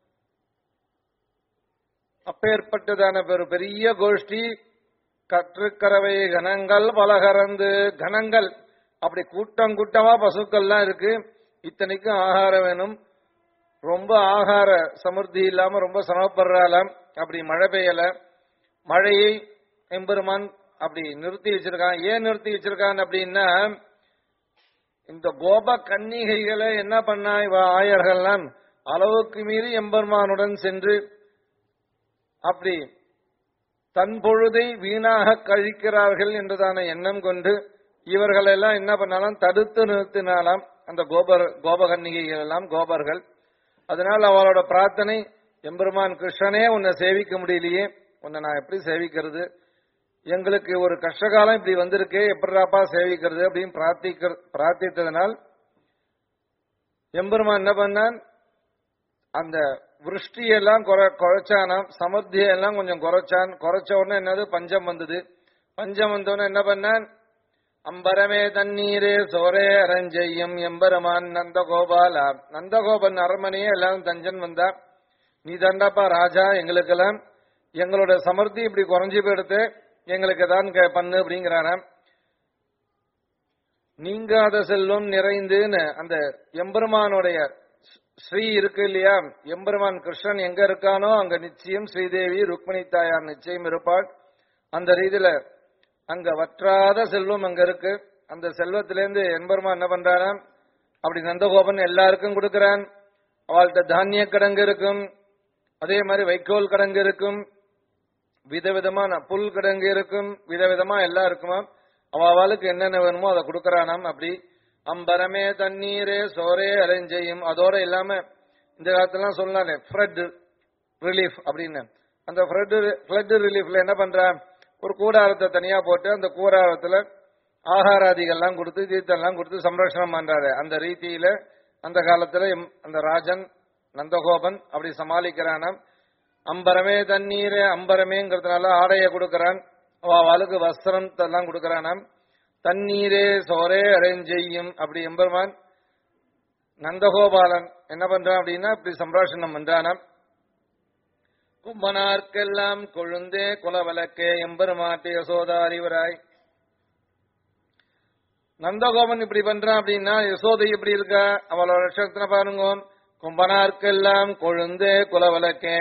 Speaker 1: அப்பேற்பட்டதான ஒரு பெரிய கோஷ்டி கற்றுக்கறவை கணங்கள் பலகரந்து கணங்கள் அப்படி கூட்டம் கூட்டமா பசுக்கள்லாம் இருக்கு இத்தனைக்கும் ஆகாரம் வேணும் ரொம்ப ஆகார சமிருத்தி இல்லாம ரொம்ப சிரமப்படுறாளாம் அப்படி மழை பெய்யல மழையை எம்பெருமான் அப்படி நிறுத்தி வச்சிருக்கான் ஏன் நிறுத்தி வச்சிருக்கான் அப்படின்னா இந்த கோப கன்னிகைகளை என்ன பண்ணா இவ ஆயர்கள்லாம் அளவுக்கு மீறி எம்பெருமானுடன் சென்று அப்படி தன் பொழுதை வீணாக கழிக்கிறார்கள் என்றதான எண்ணம் கொண்டு இவர்கள் எல்லாம் என்ன பண்ணாலும் தடுத்து நிறுத்தினாலாம் அந்த கோபர் கோபகன்னிகைகள் எல்லாம் கோபர்கள் அதனால் அவளோட பிரார்த்தனை எம்பெருமான் கிருஷ்ணனே உன்னை சேவிக்க முடியலையே உன்னை நான் எப்படி சேவிக்கிறது எங்களுக்கு ஒரு கஷ்டகாலம் இப்படி வந்திருக்கே எப்படிராப்பா சேவிக்கிறது அப்படின்னு பிரார்த்திக்க பிரார்த்தித்ததனால் எம்பெருமான் என்ன பண்ணான் அந்த விருஷ்டியெல்லாம் குறை குறைச்சானாம் சமர்த்தியெல்லாம் கொஞ்சம் குறைச்சான் குறைச்ச உடனே என்னது பஞ்சம் வந்தது பஞ்சம் வந்த உடனே என்ன பண்ணான் அம்பரமே தண்ணீரே சோரே அரஞ்செய்யும் எம்பெருமான் நந்தகோபாலா நந்தகோபன் அரண்மனையே எல்லாரும் தஞ்சன் வந்தா நீ தாண்டாப்பா ராஜா எங்களுக்கெல்லாம் எங்களோட சமர்த்தி இப்படி குறைஞ்சு போயிடுத்து எங்களுக்கு தான் க- பண்ணு அப்படிங்கிறாராம் நீங்காத செல்வம் நிறைந்துன்னு அந்த எம்பெருமானுடைய ஸ்- ஸ்ரீ இருக்கு இல்லையா எம்பெருமான் கிருஷ்ணன் எங்க இருக்கானோ அங்க நிச்சயம் ஸ்ரீதேவி ருக்மிணி தாயார் நிச்சயம் இருப்பாள் அந்த ரீதியில அங்க வற்றாத செல்வம் அங்க இருக்கு அந்த செல்வத்திலேருந்து எம்பெருமான் என்ன பண்றாராம் அப்படி நந்தகோபன் எல்லாருக்கும் கொடுக்கிறான் அவள்கிட்ட தானிய கிடங்கு இருக்கும் அதே மாதிரி வைக்கோல் கிடங்கு இருக்கும் விதவிதமான புல் கிடங்கு இருக்கும் விதவிதமா எல்லாம் இருக்குமா அவ அவளுக்கு என்னென்ன வேணுமோ அதை கொடுக்கறானாம் அப்படி அம்பரமே தண்ணீரே சோரே அலைஞ்செய்யும் அதோட இல்லாம இந்த காலத்துலாம் சொல்லலாமே ஃப்ளட் ரிலீஃப் அப்படின்னு அந்த ஃப்ளட் ஃப்ளட் ரிலீஃப்ல என்ன பண்றா ஒரு கூடாரத்தை தனியா போட்டு அந்த கூடாரத்துல ஆகாராதிகள்லாம் கொடுத்து தீர்த்தம்லாம் கொடுத்து சம்ரட்சணம் பண்றாரு அந்த ரீதியில அந்த காலத்துல எம்- அந்த ராஜன் நந்தகோபன் அப்படி சமாளிக்கிறானாம் அம்பரமே தண்ணீரே அம்பரமேங்கிறதுனால ஆடையை கொடுக்கறான் அவ அவளுக்கு வஸ்திரம் எல்லாம் கொடுக்கறானாம் தண்ணீரே சோரே அரைஞ்செய்யும் அப்படி எம்பெருமான் நந்தகோபாலன் என்ன பண்றான் அப்படின்னா இப்படி சம்பாஷணம் பண்றானாம் கும்பனார்க்கெல்லாம் கொழுந்தே குலவலக்கே எம்பெருமாட்டு யசோதா அறிவராய் நந்தகோபன் இப்படி பண்றான் அப்படின்னா யசோதை இப்படி இருக்கா அவளோட லட்சணத்தின பாருங்க கும்பனார்க்கெல்லாம் கொழுந்தே குலவலக்கே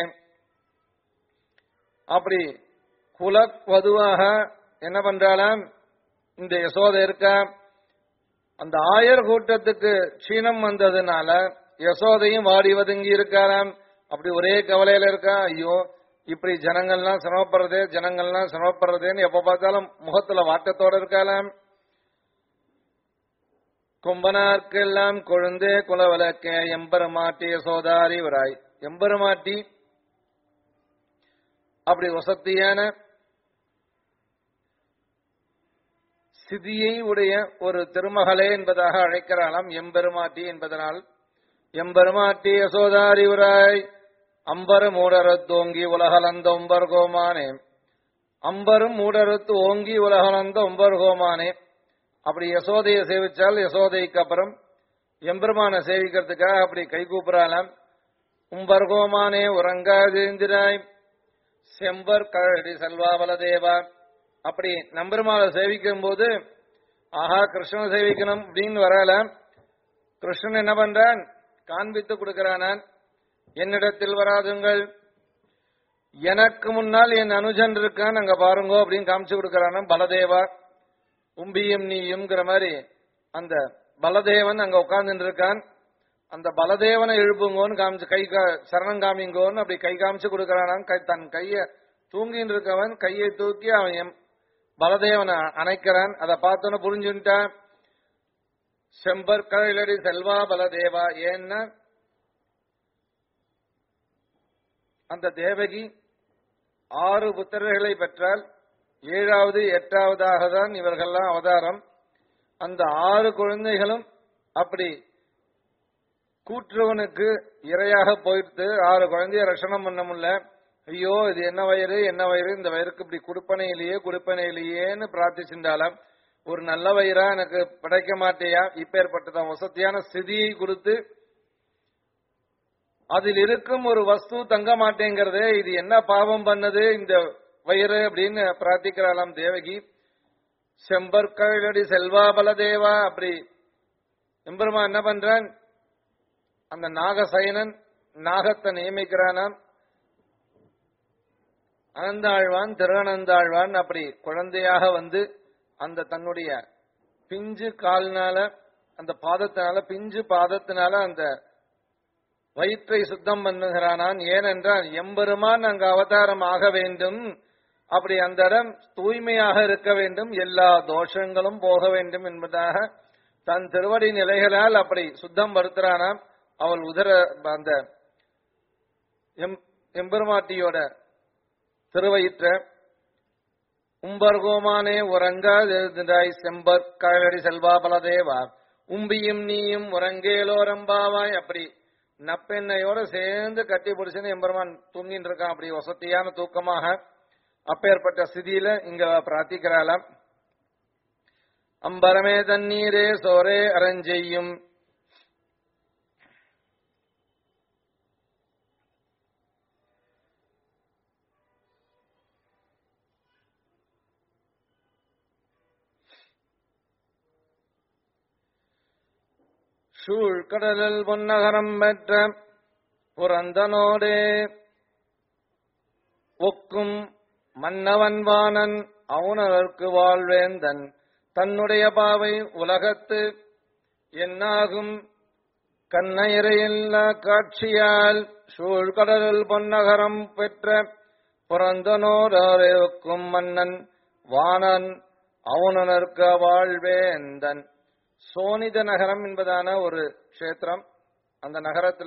Speaker 1: அப்படி குலவதுவாக என்ன பண்றாளாம் இந்த யசோதை இருக்கா அந்த ஆயர் கூட்டத்துக்கு க்ஷீணம் வந்ததுனால யசோதையும் வாடி வதங்கி இருக்காராம் அப்படி ஒரே கவலையில இருக்கா ஐயோ இப்படி ஜனங்கள்லாம் சிரமப்படுறதே ஜனங்கள்லாம் சிரமப்படுறதேன்னு எப்ப பார்த்தாலும் முகத்துல வாட்டத்தோட இருக்காளாம் கும்பனார்க்கெல்லாம் கொழுந்தே குலவலக்கே எம்பெருமாட்டி யசோதாரி வராய் எம்பெருமாட்டி அப்படி வசத்தியான சிதியை உடைய ஒரு திருமகளே என்பதாக அழைக்கிறாளாம் எம்பெருமாட்டி என்பதனால் எம்பெருமாட்டி யசோதாரி உராய் அம்பரு மூடரத்து ஓங்கி உலகலந்த ஒம்பர் கோமானே அம்பரும் மூடரத்து ஓங்கி உலகலந்த ஒம்பர் கோமானே அப்படி யசோதையை சேவிச்சால் யசோதைக்கு அப்புறம் எம்பெருமான சேவிக்கிறதுக்காக அப்படி கை கூப்புறாளாம் உம்பர் கோமானே உறங்காதிருந்திராய் செம்பர் கழடி செல்வாவல தேவா அப்படி நம்பெருமாளை சேவிக்கும் போது ஆஹா கிருஷ்ணனை சேவிக்கணும் அப்படின்னு வரல கிருஷ்ணன் என்ன பண்றான் காண்பித்து கொடுக்கிறானான் என்னிடத்தில் வராதுங்கள் எனக்கு முன்னால் என் அனுஜன் இருக்கான் அங்க பாருங்கோ அப்படின்னு காமிச்சு கொடுக்கறானாம் பலதேவா உம்பியும் நீயும்ங்கிற மாதிரி அந்த பலதேவன் அங்க உட்கார்ந்துட்டு இருக்கான் அந்த பலதேவனை எழுப்புங்கோன்னு காமிச்சு கை கா- சரணம் காமிங்கோன்னு அப்படி கை காமிச்சு கொடுக்கறானாம் கை தன் கைய தூங்கின்னு இருக்கவன் கையை தூக்கி அவன் எம் பலதேவனை அணைக்கிறான் அதை பார்த்தோன்னு புரிஞ்சுட்டான் செம்பர் கழலடி செல்வா பலதேவா ஏன்னா அந்த தேவகி ஆறு புத்திரர்களை பெற்றால் ஏழாவது எட்டாவதாக தான் இவர்கள்லாம் அவதாரம் அந்த ஆறு குழந்தைகளும் அப்படி கூற்றுவனுக்கு இரையாக போயிட்டு ஆறு குழந்தைய ரஷணம் பண்ண முடியல ஐயோ இது என்ன வயிறு என்ன வயிறு இந்த வயிறுக்கு இப்படி குடுப்பனையிலேயே குடுப்பனையிலேயேன்னு பிரார்த்திச்சுட்டாலாம் ஒரு நல்ல வயிறா எனக்கு படைக்க மாட்டேயா இப்பேற்பட்டதான் வசதியான ஸ்திதியை கொடுத்து அதில் இருக்கும் ஒரு வஸ்து தங்க மாட்டேங்கிறதே இது என்ன பாவம் பண்ணது இந்த வயிறு அப்படின்னு பிரார்த்திக்கிறாளாம் தேவகி செம்பற்கழடி செல்வா பலதேவா அப்படி எம்பெருமா என்ன பண்றான் அந்த நாகசயனன் நாகத்தை நியமிக்கிறானாம் அனந்தாழ்வான் திருவனந்தாழ்வான் அப்படி குழந்தையாக வந்து அந்த தன்னுடைய பிஞ்சு கால்னால அந்த பாதத்தினால பிஞ்சு பாதத்தினால அந்த வயிற்றை சுத்தம் பண்ணுகிறானான் ஏனென்றால் எம்பெருமான் அங்கு அவதாரம் ஆக வேண்டும் அப்படி அந்த இடம் தூய்மையாக இருக்க வேண்டும் எல்லா தோஷங்களும் போக வேண்டும் என்பதாக தன் திருவடி நிலைகளால் அப்படி சுத்தம் படுத்துறானாம் அவள் உதர அந்த எம் எம்பெருமாட்டியோட திருவயிற்ற உம்பர்கோமானே உறங்காதிருந்தாய் செம்பர் கழடி செல்வா பலதேவா உம்பியும் நீயும் உறங்கேலோரம்பாவாய் அப்படி நப்பெண்ணையோட சேர்ந்து கட்டி பிடிச்சுன்னு எம்பெருமான் தூங்கிட்டு இருக்கான் அப்படி வசதியான தூக்கமாக அப்பேற்பட்ட ஸ்திதியில இங்க பிரார்த்திக்கிறாளாம் அம்பரமே தண்ணீரே சோரே அரஞ்செய்யும் சூழ்கடலில் பொன்னகரம் பெற்ற புரந்தனோடே ஒக்கும் மன்னவன் வாணன் அவுணர்க்கு வாழ்வேந்தன் தன்னுடைய பாவை உலகத்து என்னாகும் கண்ணயிரையில்லா காட்சியால் சூழ்கடலில் பொன்னகரம் பெற்ற புறந்தனோரும் மன்னன் வாணன் அவனர்க்க வாழ்வேந்தன் சோனித நகரம் என்பதான ஒரு க்ஷேத்திரம் அந்த நகரத்துல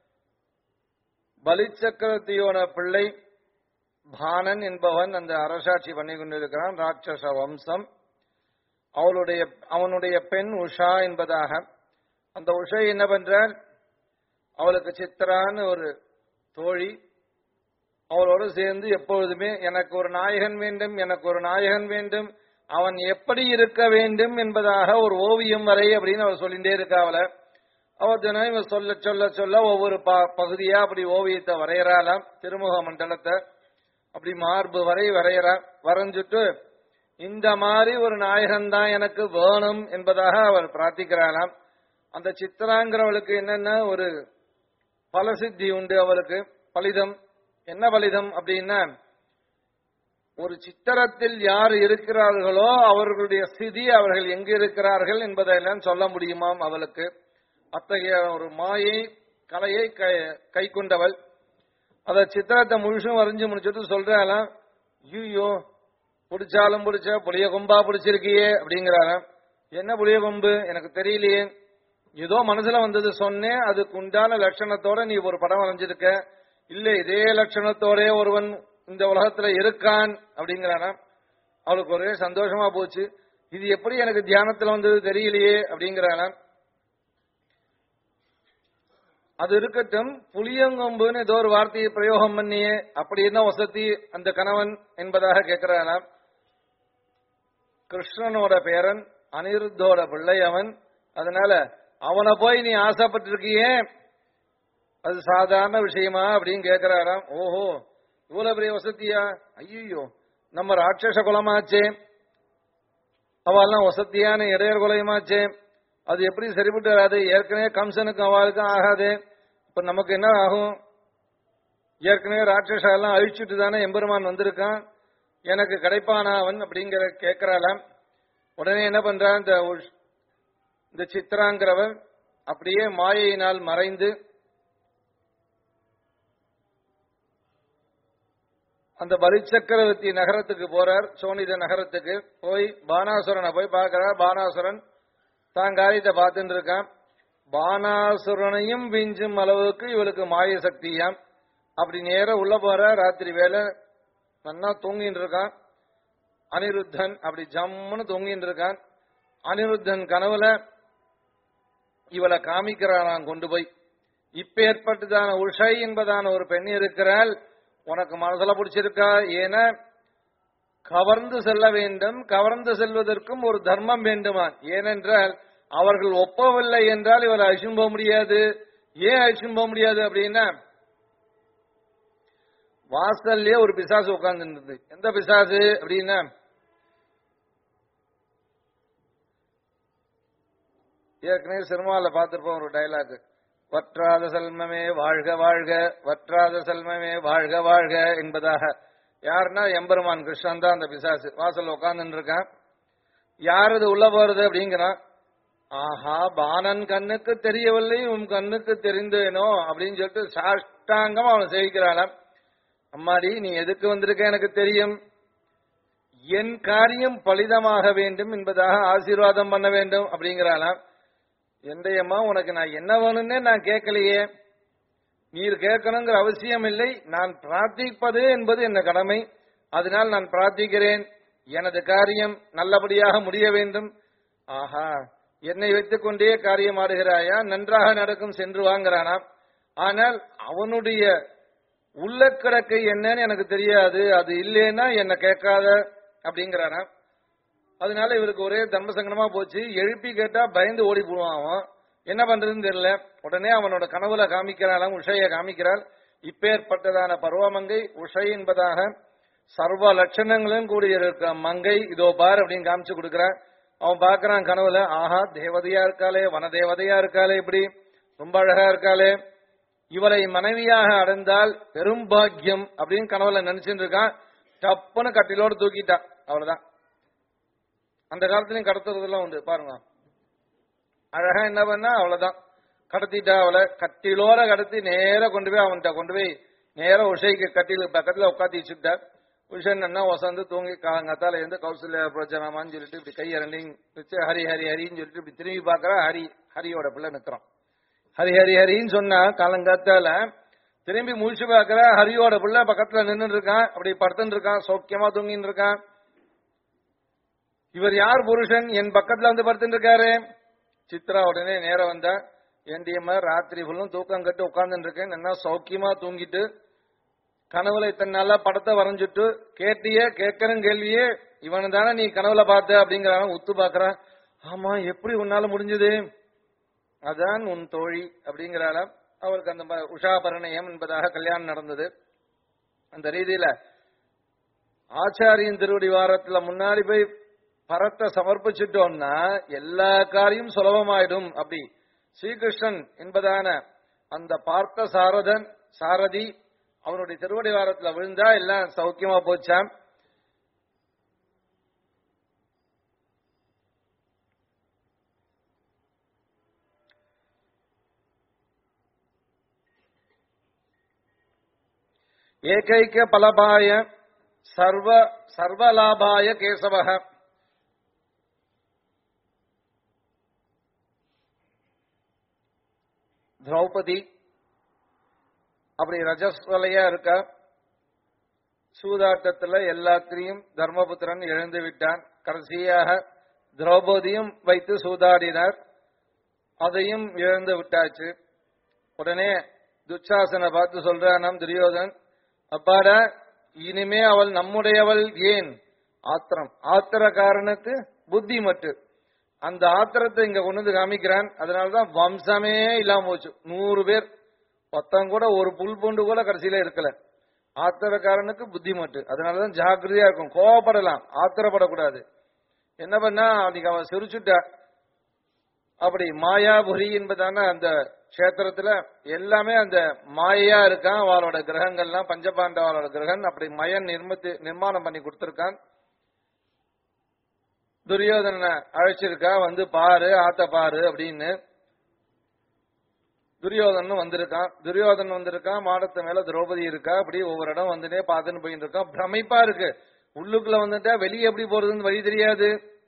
Speaker 1: பலிச்சக்கரத்தியோட பிள்ளை பானன் என்பவன் அந்த அரசாட்சி பண்ணி கொண்டிருக்கிறான் ராட்சச வம்சம் அவளுடைய அவனுடைய பெண் உஷா என்பதாக அந்த உஷை என்ன பண்றாள் அவளுக்கு சித்ரான்னு ஒரு தோழி அவளோடு சேர்ந்து எப்பொழுதுமே எனக்கு ஒரு நாயகன் வேண்டும் எனக்கு ஒரு நாயகன் வேண்டும் அவன் எப்படி இருக்க வேண்டும் என்பதாக ஒரு ஓவியம் வரை அப்படின்னு அவள் சொல்லிட்டே இருக்கா அவளை அவர் தினம் இவன் சொல்ல சொல்ல சொல்ல ஒவ்வொரு ப- பகுதியா அப்படி ஓவியத்தை வரையறாளாம் திருமுக மண்டலத்தை அப்படி மார்பு வரை வரையறா வரைஞ்சிட்டு இந்த மாதிரி ஒரு நாயகன் தான் எனக்கு வேணும் என்பதாக அவள் பிரார்த்திக்கிறாளாம் அந்த சித்ராங்கிறவளுக்கு என்னன்னா ஒரு பலசித்தி உண்டு அவளுக்கு பலிதம் என்ன பலிதம் அப்படின்னா ஒரு சித்திரத்தில் யார் இருக்கிறார்களோ அவர்களுடைய ஸ்திதி அவர்கள் எங்கு இருக்கிறார்கள் என்பதையெல்லாம் சொல்ல முடியுமாம் அவளுக்கு அத்தகைய ஒரு மாயை கலையை கை- கை கொண்டவள் அத சித்திரத்தை முழுசும் வரைஞ்சு முடிச்சுட்டு சொல்றாளாம் ஐயோ பிடிச்சாலும் பிடிச்ச புளிய கொம்பா பிடிச்சிருக்கியே அப்படிங்கிறாராம் என்ன புளிய கொம்பு எனக்கு தெரியலையே ஏதோ மனசுல வந்தது சொன்னேன் அதுக்கு உண்டான லட்சணத்தோட நீ ஒரு படம் வரைஞ்சிருக்க இல்ல இதே லட்சணத்தோட ஒருவன் இந்த உலகத்துல இருக்கான் அப்படிங்கிறாராம் அவளுக்கு ஒரே சந்தோஷமா போச்சு இது எப்படி எனக்கு தியானத்துல வந்தது தெரியலையே அப்படிங்கிறாராம் அது இருக்கட்டும் புளியங்கொம்புன்னு ஏதோ ஒரு வார்த்தையை பிரயோகம் பண்ணியே அப்படி என்ன வசதி அந்த கணவன் என்பதாக கேட்கிறாராம் கிருஷ்ணனோட பேரன் அனிருத்தோட பிள்ளை அவன் அதனால அவனை போய் நீ ஆசைப்பட்டிருக்கியே அது சாதாரண விஷயமா அப்படின்னு கேட்கிறாராம் ஓஹோ இவ்வளவு பெரிய வசதியா ஐயோ நம்ம ராட்சச குலமாச்சே அவெல்லாம் வசதியான இடையர் குலையுமாச்சே அது எப்படி சரிபட்டு வராது ஏற்கனவே கம்சனுக்கும் அவளுக்கும் ஆகாது இப்ப நமக்கு என்ன ஆகும் ஏற்கனவே ராட்சச எல்லாம் அழிச்சுட்டு தானே எம்பெருமான் வந்திருக்கான் எனக்கு கிடைப்பானா அவன் அப்படிங்கிற கேட்கிறாளாம் உடனே என்ன பண்றான் இந்த உஷ்- இந்த சித்ராங்கிறவன் அப்படியே மாயையினால் மறைந்து அந்த பலிச்சக்கரவர்த்தி நகரத்துக்கு போறார் சோனித நகரத்துக்கு போய் பானாசுரனை போய் பார்க்கிறார் பானாசுரன் தான் காரியத்தை பார்த்துட்டு இருக்கான் பானாசுரனையும் விஞ்சும் அளவுக்கு இவளுக்கு மாய சக்தியாம் அப்படி நேரா உள்ள போற ராத்திரி வேலை நன்னா தூங்கிட்டு இருக்கான் அனிருத்தன் அப்படி ஜம்முன்னு தூங்கிட்டு இருக்கான் அனிருத்தன் கனவுல இவளை காமிக்கிறானாம் கொண்டு போய் இப்பேற்பட்டதான உஷை என்பதான ஒரு பெண் இருக்கிறாள் உனக்கு மனசுல பிடிச்சிருக்கா ஏன்னா கவர்ந்து செல்ல வேண்டும் கவர்ந்து செல்வதற்கும் ஒரு தர்மம் வேண்டுமான் ஏனென்றால் அவர்கள் ஒப்பவில்லை என்றால் இவரை அழிச்சும் போக முடியாது ஏன் அழிச்சும் போக முடியாது அப்படின்னா வாசல்லே ஒரு பிசாசு உட்கார்ந்து இருந்தது எந்த பிசாசு அப்படின்னா ஏற்கனவே சினிமால பார்த்திருப்போம் ஒரு டயலாக் வற்றாத செல்மமே வாழ்க வாழ்க வற்றாத செல்மமே வாழ்க வாழ்க என்பதாக யாருன்னா எம்பெருமான் கிருஷ்ணன் தான் அந்த பிசாசு வாசல்ல உட்கார்ந்துட்டு இருக்கான் யார் இது உள்ள போறது அப்படிங்கிறான் ஆஹா பானன் கண்ணுக்கு தெரியவில்லை உன் கண்ணுக்கு தெரிந்தேனோ அப்படின்னு சொல்லிட்டு சாஷ்டாங்கம் அவன் சேவிக்கிறாளாம் அம்மாடி நீ எதுக்கு வந்திருக்க எனக்கு தெரியும் என் காரியம் பலிதமாக வேண்டும் என்பதாக ஆசீர்வாதம் பண்ண வேண்டும் அப்படிங்கிறாளாம் எந்தையம்மா உனக்கு நான் என்ன வேணும்னே நான் கேட்கலையே நீர் கேட்கணுங்கிற அவசியம் இல்லை நான் பிரார்த்திப்பது என்பது என்ன கடமை அதனால் நான் பிரார்த்திக்கிறேன் எனது காரியம் நல்லபடியாக முடிய வேண்டும் ஆஹா என்னை வைத்துக் கொண்டே காரியம் ஆடுகிறாயா நன்றாக நடக்கும் சென்று வாங்குறானாம் ஆனால் அவனுடைய உள்ள கிடக்கை என்னன்னு எனக்கு தெரியாது அது இல்லைன்னா என்ன கேட்காத அப்படிங்கிறானாம் அதனால இவருக்கு ஒரே தர்ம சங்கடமா போச்சு எழுப்பி கேட்டா பயந்து ஓடி போடுவான் அவன் என்ன பண்றதுன்னு தெரியல உடனே அவனோட கனவுல காமிக்கிறாளாம் உஷைய காமிக்கிறாள் இப்பேற்பட்டதான பருவமங்கை உஷை என்பதாக சர்வ லட்சணங்களும் கூடிய இருக்க மங்கை இதோ பார் அப்படின்னு காமிச்சு கொடுக்கிறான் அவன் பார்க்கறான் கனவுல ஆஹா தேவதையா இருக்காளே வன தேவதையா இருக்காளே இப்படி ரொம்ப அழகா இருக்காளே இவளை மனைவியாக அடைந்தால் பெரும் பாக்கியம் அப்படின்னு கனவுல நினைச்சுட்டு இருக்கான் டப்புன்னு கட்டிலோடு தூக்கிட்டான் அவ்வளவுதான் அந்த காலத்துலயும் கடத்துறதெல்லாம் உண்டு பாருங்க அழகா என்ன பண்ணா அவ்வளவுதான் கடத்திட்டா அவளை கட்டிலோட கடத்தி நேரா கொண்டு போய் அவன்கிட்ட கொண்டு போய் நேரா உஷைக்கு கட்டிலுக்கு பக்கத்துல உட்காத்தி வச்சுட்டார் உஷன் என்ன வசந்து தூங்கி காலங்காத்தால இருந்து கௌசல்யா பிரச்சனமான்னு சொல்லிட்டு இப்படி கை இரண்டையும் வச்சு ஹரி ஹரி ஹரின்னு சொல்லிட்டு இப்படி திரும்பி பார்க்கறா ஹரி ஹரியோட பிள்ளை நிக்கிறான் ஹரி ஹரி ஹரின்னு சொன்னா காலங்காத்தால திரும்பி முழிச்சு பார்க்கற ஹரியோட பிள்ளை பக்கத்துல நின்னுட்டு இருக்கான் அப்படி படுத்துட்டு இருக்கான் சௌக்கியமா தூங்கின்னு இருக்கான் இவர் யார் புருஷன் என் பக்கத்துல வந்து படுத்துட்டு இருக்காரு சித்ரா உடனே நேரம் வந்தா ஏண்டியம்மா ராத்திரி ஃபுல்லும் தூக்கம் கட்டு உட்கார்ந்துட்டு இருக்கேன் என்ன சௌக்கியமா தூங்கிட்டு கனவுல இத்தனை நாளா படத்தை வரைஞ்சிட்டு கேட்டியே கேட்கறன் கேள்வியே இவனு தானே நீ கனவுல பார்த்த அப்படிங்கிறான் உத்து பாக்குறான் ஆமா எப்படி உன்னால முடிஞ்சது அதான் உன் தோழி அப்படிங்கிறாள அவருக்கு அந்த ம- உஷா பரிணயம் என்பதாக கல்யாணம் நடந்தது அந்த ரீதியில ஆச்சாரியின் திருவடி வாரத்துல முன்னாடி போய் பரத்தை சமர்ப்பிச்சுட்டோம்னா எல்லா காரியம் சுலபமாயிடும் அப்படி ஸ்ரீகிருஷ்ணன் என்பதான அந்த பார்த்த சாரதன் சாரதி அவனுடைய திருவடி வாரத்துல விழுந்தா எல்லாம் சௌக்கியமா போச்சாம் ஏகைக்க பலபாய சர்வ சர்வலாபாய கேசவக திரௌபதி அப்படி ரஜஸ்வலையா இருக்கா சூதாட்டத்துல எல்லாத்திலையும் தர்மபுத்திரன் இழந்து விட்டான் கடைசியாக திரௌபதியும் வைத்து சூதாடினார் அதையும் இழந்து விட்டாச்சு உடனே துச்சாசனை பார்த்து சொல்றானாம் துரியோதன் அப்பாடா இனிமே அவள் நம்முடையவள் ஏன் ஆத்திரம் ஆத்திரக்காரனுக்கு புத்தி மட்டு அந்த ஆத்திரத்தை இங்க கொண்டு வந்து காமிக்கிறான் அதனாலதான் வம்சமே இல்லாம போச்சு நூறு பேர் ஒருத்தன் கூட ஒரு புல் பூண்டு கூட கடைசியில இருக்கல ஆத்திரக்காரனுக்கு புத்தி மட்டு அதனாலதான் ஜாக்கிரதையா இருக்கும் கோவப்படலாம் ஆத்திரப்படக்கூடாது என்ன பண்ணா அன்னைக்கு அவன் சிரிச்சுட்டா அப்படி மாயாபுரி என்பதான அந்த கஷேத்திரத்துல எல்லாமே அந்த மாயையா இருக்கான் அவளோட கிரகங்கள்லாம் பஞ்சபாண்டவாளோட கிரகன் அப்படி மயன் நிர்மத்தி நிர்மாணம் பண்ணி கொடுத்திருக்கான் துரியோதனனை அழைச்சிருக்கா வந்து பாரு ஆத்த பாரு அப்படின்னு துரியோதனும் வந்திருக்கான் துரியோதனன் வந்திருக்கான் மாடத்து மேல திரௌபதி இருக்கா அப்படி ஒவ்வொரு இடம் வந்துட்டே பார்த்துன்னு போயிட்டு இருக்கான் பிரமிப்பா இருக்கு உள்ளுக்குள்ள வந்துட்டா வெளியே எப்படி போறதுன்னு வழி தெரியாது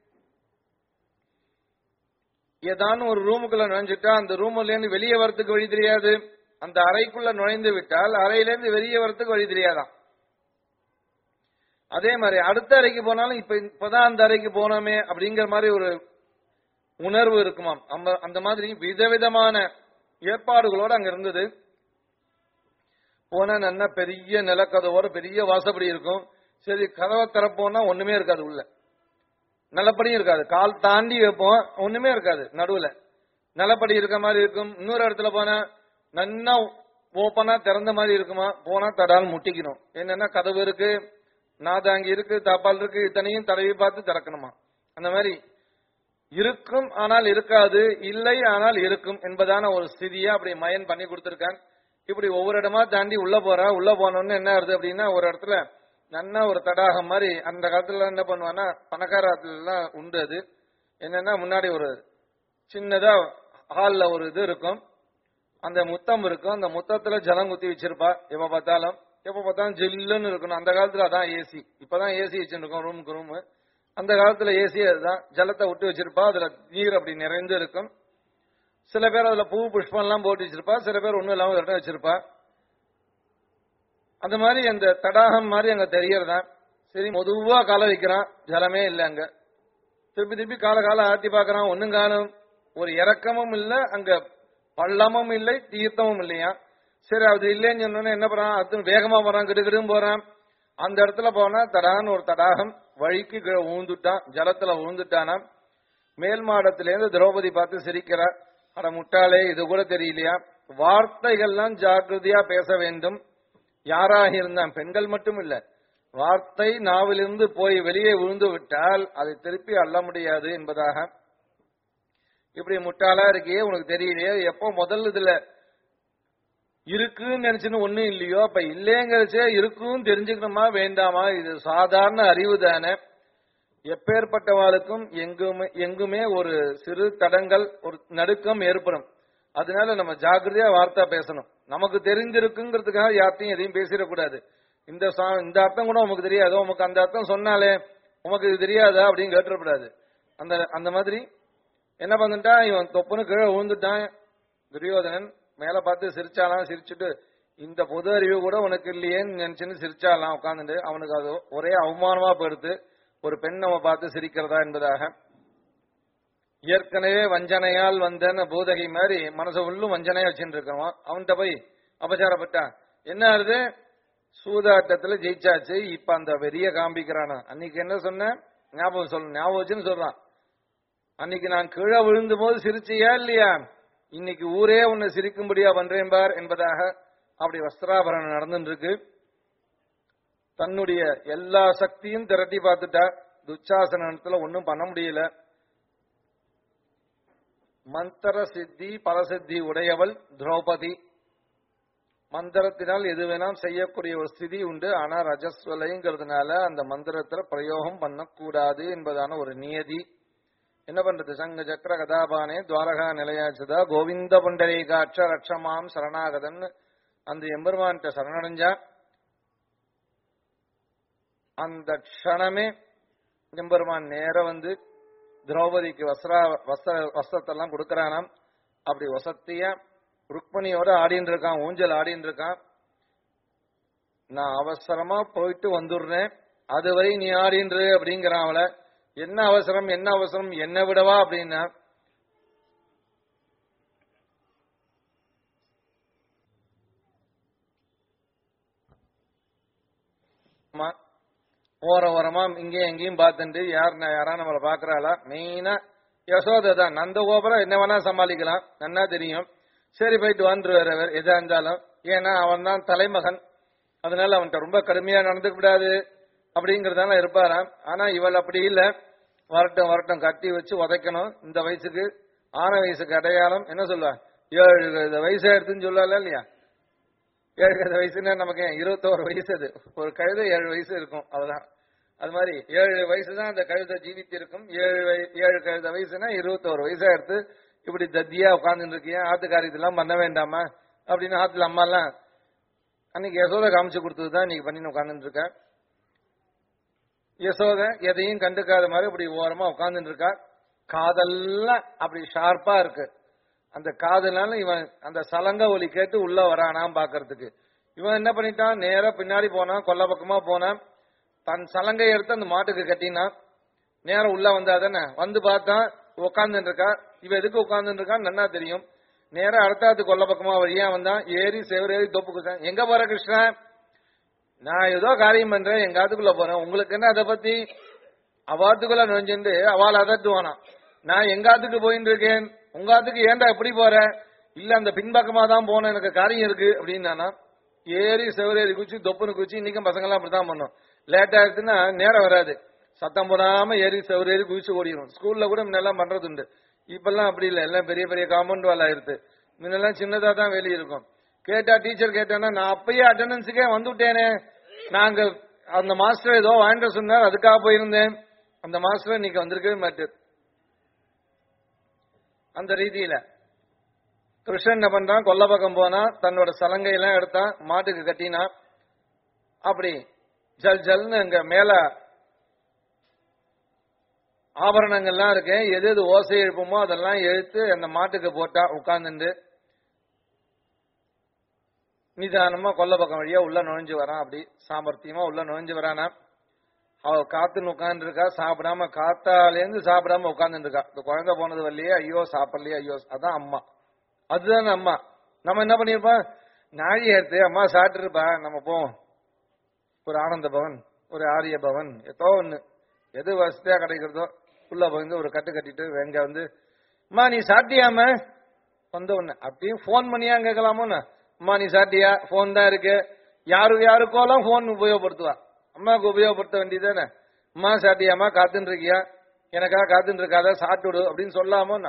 Speaker 1: ஏதானும் ஒரு ரூமுக்குள்ள நுழைஞ்சிட்டா அந்த ரூம்ல இருந்து வெளியே வரத்துக்கு வழி தெரியாது அந்த அறைக்குள்ள நுழைந்து விட்டால் அறையிலிருந்து வெளியே வரத்துக்கு வழி தெரியாதாம் அதே மாதிரி அடுத்த அறைக்கு போனாலும் இப்ப இப்பதான் அந்த அறைக்கு போனோமே அப்படிங்கிற மாதிரி ஒரு உணர்வு இருக்குமாம் அந்த அந்த மாதிரி விதவிதமான ஏற்பாடுகளோட அங்க இருந்தது போனா நல்லா பெரிய நிலக்கதவோட பெரிய வாசப்படி இருக்கும் சரி கதவை திறப்போம்னா ஒண்ணுமே இருக்காது உள்ள நிலப்படியும் இருக்காது கால் தாண்டி வைப்போம் ஒண்ணுமே இருக்காது நடுவுல நிலப்படி இருக்க மாதிரி இருக்கும் இன்னொரு இடத்துல போனா நன்னா ஓப்பனா திறந்த மாதிரி இருக்குமா போனா தடால் முட்டிக்கணும் என்னன்னா கதவு இருக்கு நாதாங்கி இருக்கு தாப்பால் இருக்கு இத்தனையும் தடவி பார்த்து திறக்கணுமா அந்த மாதிரி இருக்கும் ஆனால் இருக்காது இல்லை ஆனால் இருக்கும் என்பதான ஒரு ஸ்திதியா அப்படி மயன் பண்ணி கொடுத்திருக்கான் இப்படி ஒவ்வொரு இடமா தாண்டி உள்ள போறா உள்ள போனோன்னு என்ன ஆகுது அப்படின்னா ஒரு இடத்துல நன்னா ஒரு தடாகம் மாதிரி அந்த காலத்துல என்ன பண்ணுவான்னா பணக்காரத்துல எல்லாம் உண்டு அது என்னன்னா முன்னாடி ஒரு சின்னதா ஹால்ல ஒரு இது இருக்கும் அந்த முத்தம் இருக்கும் அந்த முத்தத்துல ஜலம் குத்தி வச்சிருப்பா எப்ப பார்த்தாலும் எப்ப பார்த்தாலும் ஜில்லுன்னு இருக்கணும் அந்த காலத்துல அதான் ஏசி இப்பதான் ஏசி வச்சிருக்கோம் ரூமுக்கு ரூம் அந்த காலத்துல ஏசி அதுதான் ஜலத்தை விட்டு வச்சிருப்பா அதுல நீர் அப்படி நிறைந்து இருக்கும் சில பேர் அதுல பூ புஷ்பம் எல்லாம் போட்டு வச்சிருப்பா சில பேர் ஒண்ணும் இல்லாம இடம் வச்சிருப்பா அந்த மாதிரி அந்த தடாகம் மாதிரி அங்க தெரியறதா சரி பொதுவா காலை வைக்கிறான் ஜலமே இல்ல அங்க திருப்பி திருப்பி கால கால ஆட்டி பாக்குறான் ஒண்ணும் காணும் ஒரு இறக்கமும் இல்ல அங்க பள்ளமும் இல்லை தீர்த்தமும் இல்லையா சரி அது இல்லைன்னு சொன்னோன்னே என்ன பண்றான் அது வேகமா போறான் கிடுகிடும் போறான் அந்த இடத்துல போனா தடான்னு ஒரு தடாகம் வழிக்கு கீழே ஊந்துட்டான் ஜலத்துல ஊந்துட்டானாம் மேல் மாடத்திலேருந்து திரௌபதி பார்த்து சிரிக்கிறா அட முட்டாளே இது கூட தெரியலையா வார்த்தைகள்லாம் ஜாக்கிரதையா பேச வேண்டும் யாராக இருந்தான் பெண்கள் மட்டும் இல்ல வார்த்தை நாவிலிருந்து போய் வெளியே விழுந்து விட்டால் அதை திருப்பி அள்ள முடியாது என்பதாக இப்படி முட்டாளா இருக்கியே உனக்கு தெரியலையே எப்போ முதல் இதுல இருக்குன்னு நினைச்சுன்னு ஒண்ணும் இல்லையோ அப்ப இல்லைங்கிறச்சே இருக்குன்னு தெரிஞ்சுக்கணுமா வேண்டாமா இது சாதாரண அறிவு தானே எப்பேற்பட்டவாளுக்கும் எங்குமே எங்குமே ஒரு சிறு தடங்கள் ஒரு நடுக்கம் ஏற்படும் அதனால நம்ம ஜாக்கிரதையா வார்த்தை பேசணும் நமக்கு தெரிஞ்சிருக்குங்கிறதுக்காக யார்ட்டையும் எதையும் பேசிடக்கூடாது இந்த சா- இந்த அர்த்தம் கூட உமக்கு தெரியாதோ உமக்கு அந்த அர்த்தம் சொன்னாலே உமக்கு இது தெரியாதா அப்படின்னு கேட்டுறக்கூடாது அந்த அந்த மாதிரி என்ன பண்ணிட்டான் இவன் தொப்புன்னு கீழே விழுந்துட்டான் துரியோதனன் மேல பார்த்து சிரிச்சாலாம் சிரிச்சுட்டு இந்த பொது அறிவு கூட உனக்கு இல்லையேன்னு நினைச்சுன்னு சிரிச்சாலாம் உட்காந்துட்டு அவனுக்கு அது ஒரே அவமானமா போயிடுத்து ஒரு பெண் நம்ம பார்த்து சிரிக்கிறதா என்பதாக ஏற்கனவே வஞ்சனையால் வந்தன பூதகை மாதிரி மனசு உள்ளும் வஞ்சனையா வச்சுட்டு இருக்கவன் அவன்கிட்ட போய் அபச்சாரப்பட்டான் என்ன ஆகுது சூதாட்டத்துல ஜெயிச்சாச்சு இப்ப அந்த வெறிய காண்பிக்கிறானா அன்னைக்கு என்ன சொன்ன ஞாபகம் சொல்லு ஞாபகம் வச்சுன்னு சொல்றான் அன்னைக்கு நான் கீழே விழுந்த போது சிரிச்சியா இல்லையா இன்னைக்கு ஊரே உன்னை சிரிக்கும்படியா பண்றேன் பார் என்பதாக அப்படி வஸ்திராபரணம் நடந்துட்டு இருக்கு தன்னுடைய எல்லா சக்தியும் திரட்டி பார்த்துட்டா துச்சாசனத்துல ஒன்னும் பண்ண முடியல மந்திர சித்தி பரசித்தி உடையவள் திரௌபதி மந்திரத்தினால் எது வேணாம் செய்யக்கூடிய ஒரு ஸ்திதி உண்டு ஆனா ரஜஸ்வலைங்கிறதுனால அந்த மந்திரத்துல பிரயோகம் பண்ணக்கூடாது என்பதான ஒரு நியதி என்ன பண்றது சங்க சக்கர கதாபானே துவாரகா நிலையாச்சுதா கோவிந்த புண்டரீகாட்ச ரட்சமாம் சரணாகதன் அந்த எம்பெருமான்கிட்ட சரணடைஞ்சா அந்த க்ஷணமே எம்பெருமான் நேர வந்து திரௌபதிக்கு வஸ்திரா வஸ்திர வஸ்திரத்தெல்லாம் கொடுக்கறானாம் அப்படி வசத்தியா ருக்மணியோட ஆடின்னு இருக்கான் ஊஞ்சல் ஆடின்னு இருக்கான் நான் அவசரமா போயிட்டு வந்துடுறேன் அதுவரை நீ ஆடின்று அப்படிங்கிறான் அவளை என்ன அவசரம் என்ன அவசரம் என்ன விடவா அப்படின்னா ஆமா. ஓர ஓரமா இங்கேயும் எங்கேயும் பார்த்துட்டு யார் யாரா நம்மளை பாக்குறாளா மெயினா யசோதை தான் நந்தகோபுரம் என்ன வேணா சமாளிக்கலாம் நன்னா தெரியும் சரி போயிட்டு வந்துருவார் அவர் எதா இருந்தாலும் ஏன்னா அவன் தான் தலைமகன் அதனால அவன்கிட்ட ரொம்ப கடுமையா நடந்துக்க கூடாது அப்படிங்கறதால இருப்பாராம் ஆனா இவள் அப்படி இல்ல வரட்டும் வரட்டும் கட்டி வச்சு உதைக்கணும் இந்த வயசுக்கு ஆன வயசுக்கு அடையாளம் என்ன சொல்லுவா ஏழு இந்த வயசு எடுத்துன்னு சொல்லல இல்லையா ஏழு கழுத வயசுன்னா நமக்கு ஏன் இருபத்தோரு வயசு அது ஒரு கழுதை ஏழு வயசு இருக்கும் அவ்வளவுதான் அது மாதிரி ஏழு வயசு தான் அந்த கழுதை ஜீவித்து இருக்கும் ஏழு வய- ஏழு கழுத வயசுனா இருபத்தோரு வயசா எடுத்து இப்படி தத்தியா உட்கார்ந்துட்டு இருக்கியா ஆத்து இதெல்லாம் பண்ண வேண்டாமா அப்படின்னு ஆத்துல அம்மா எல்லாம் அன்னைக்கு யசோதை காமிச்சு கொடுத்தது தான் இன்னைக்கு பண்ணி உட்கார்ந்துட்டு இருக்கேன் யசோதை எதையும் கண்டுக்காத மாதிரி இப்படி ஓரமா உட்கார்ந்துட்டு இருக்கா காதெல்லாம் அப்படி ஷார்ப்பா இருக்கு அந்த காதுனால இவன் அந்த சலங்க ஒலி கேட்டு உள்ள வரானாம் பாக்குறதுக்கு இவன் என்ன பண்ணிட்டான் நேரா பின்னாடி போனான் கொல்ல பக்கமா போனான் தன் சலங்கை எடுத்து அந்த மாட்டுக்கு கட்டினான் நேரம் உள்ள வந்தா தானே வந்து பார்த்தான் உட்கார்ந்துட்டு இருக்கா இவன் எதுக்கு உட்கார்ந்துட்டு இருக்கான்னு நன்னா தெரியும் நேரா அடுத்தாத்து கொல்ல பக்கமா வழியா வந்தான் ஏறி செவரேறி தொப்பு குத்தான் எங்க போற கிருஷ்ணா நான் ஏதோ காரியம் பண்றேன் எங்க ஆத்துக்குள்ள போறேன் உங்களுக்கு என்ன அதை பத்தி அவாத்துக்குள்ள நுழைஞ்சுட்டு அவள் அதட்டுவானா நான் எங்க ஆத்துக்கு போயிட்டு இருக்கேன் உங்க ஆத்துக்கு ஏன்டா எப்படி போற இல்ல அந்த பின்பக்கமா தான் போனேன் எனக்கு காரியம் இருக்கு அப்படின்னு ஏறி செவரேறி குச்சி தொப்புன்னு குச்சி இன்னைக்கும் பசங்க எல்லாம் அப்படிதான் பண்ணும் லேட் ஆயிடுச்சுன்னா நேரம் வராது சத்தம் போடாம ஏறி செவரேறி குதிச்சு ஓடிடும் ஸ்கூல்ல கூட முன்னெல்லாம் பண்றது உண்டு இப்பெல்லாம் அப்படி இல்லை எல்லாம் பெரிய பெரிய காம்பவுண்ட் வால் ஆயிருது முன்னெல்லாம் சின்னதா தான் வேலி இருக்கும் கேட்டா டீச்சர் கேட்டானா நான் அப்பயே அட்டண்டன்ஸுக்கே வந்துட்டேனே நாங்க அந்த மாஸ்டர் ஏதோ வாங்கிட்டு வர சொன்னார் அதுக்காக போயிருந்தேன் அந்த மாஸ்டர் இன்னைக்கு வந்திருக்கவே மாட்டார் அந்த ரீதியில கிருஷ்ணன் என்ன பண்றான் கொல்ல பக்கம் போனா தன்னோட சலங்கையெல்லாம் எடுத்தான் மாட்டுக்கு கட்டினான் அப்படி ஜல் ஜல்னு அங்க மேல ஆபரணங்கள்லாம் இருக்கு எது எது ஓசை எழுப்புமோ அதெல்லாம் எழுத்து அந்த மாட்டுக்கு போட்டா உட்கார்ந்துட்டு நிதானமா கொல்ல பக்கம் வழியா உள்ள நுழைஞ்சு வரான் அப்படி சாமர்த்தியமா உள்ள நுழைஞ்சு வரானா அவ காத்துன்னு உட்கார்ந்து இருக்கா சாப்பிடாம காத்தாலேருந்து சாப்பிடாம உட்கார்ந்து இருக்கா இந்த குழந்தை போனது வரலையே ஐயோ சாப்பிடலையே ஐயோ அதான் அம்மா அதுதானே அம்மா நம்ம என்ன பண்ணிருப்போம் நாழி எடுத்து அம்மா சாப்பிட்டுருப்பா நம்ம போவோம் ஒரு ஆனந்த பவன் ஒரு ஆரிய பவன் ஏதோ ஒண்ணு எது வசதியா கிடைக்கிறதோ உள்ள வந்து ஒரு கட்டு கட்டிட்டு வெங்க வந்து அம்மா நீ சாப்பிட்டியாம வந்த உடனே அப்படியும் ஃபோன் பண்ணியா கேட்கலாமோன்னு அம்மா நீ சாப்பிட்டியா ஃபோன் தான் இருக்கு யாரு யாருக்கோலாம் ஃபோன் உபயோகப்படுத்துவா அம்மாவுக்கு உபயோகப்படுத்த வேண்டியதானே அம்மா சாப்பிட்டியாம்மா காத்துன்னு இருக்கியா எனக்காக காத்துன்னு இருக்காத சாப்பிட்டு விடு அப்படின்னு சொல்லாமோண்ணா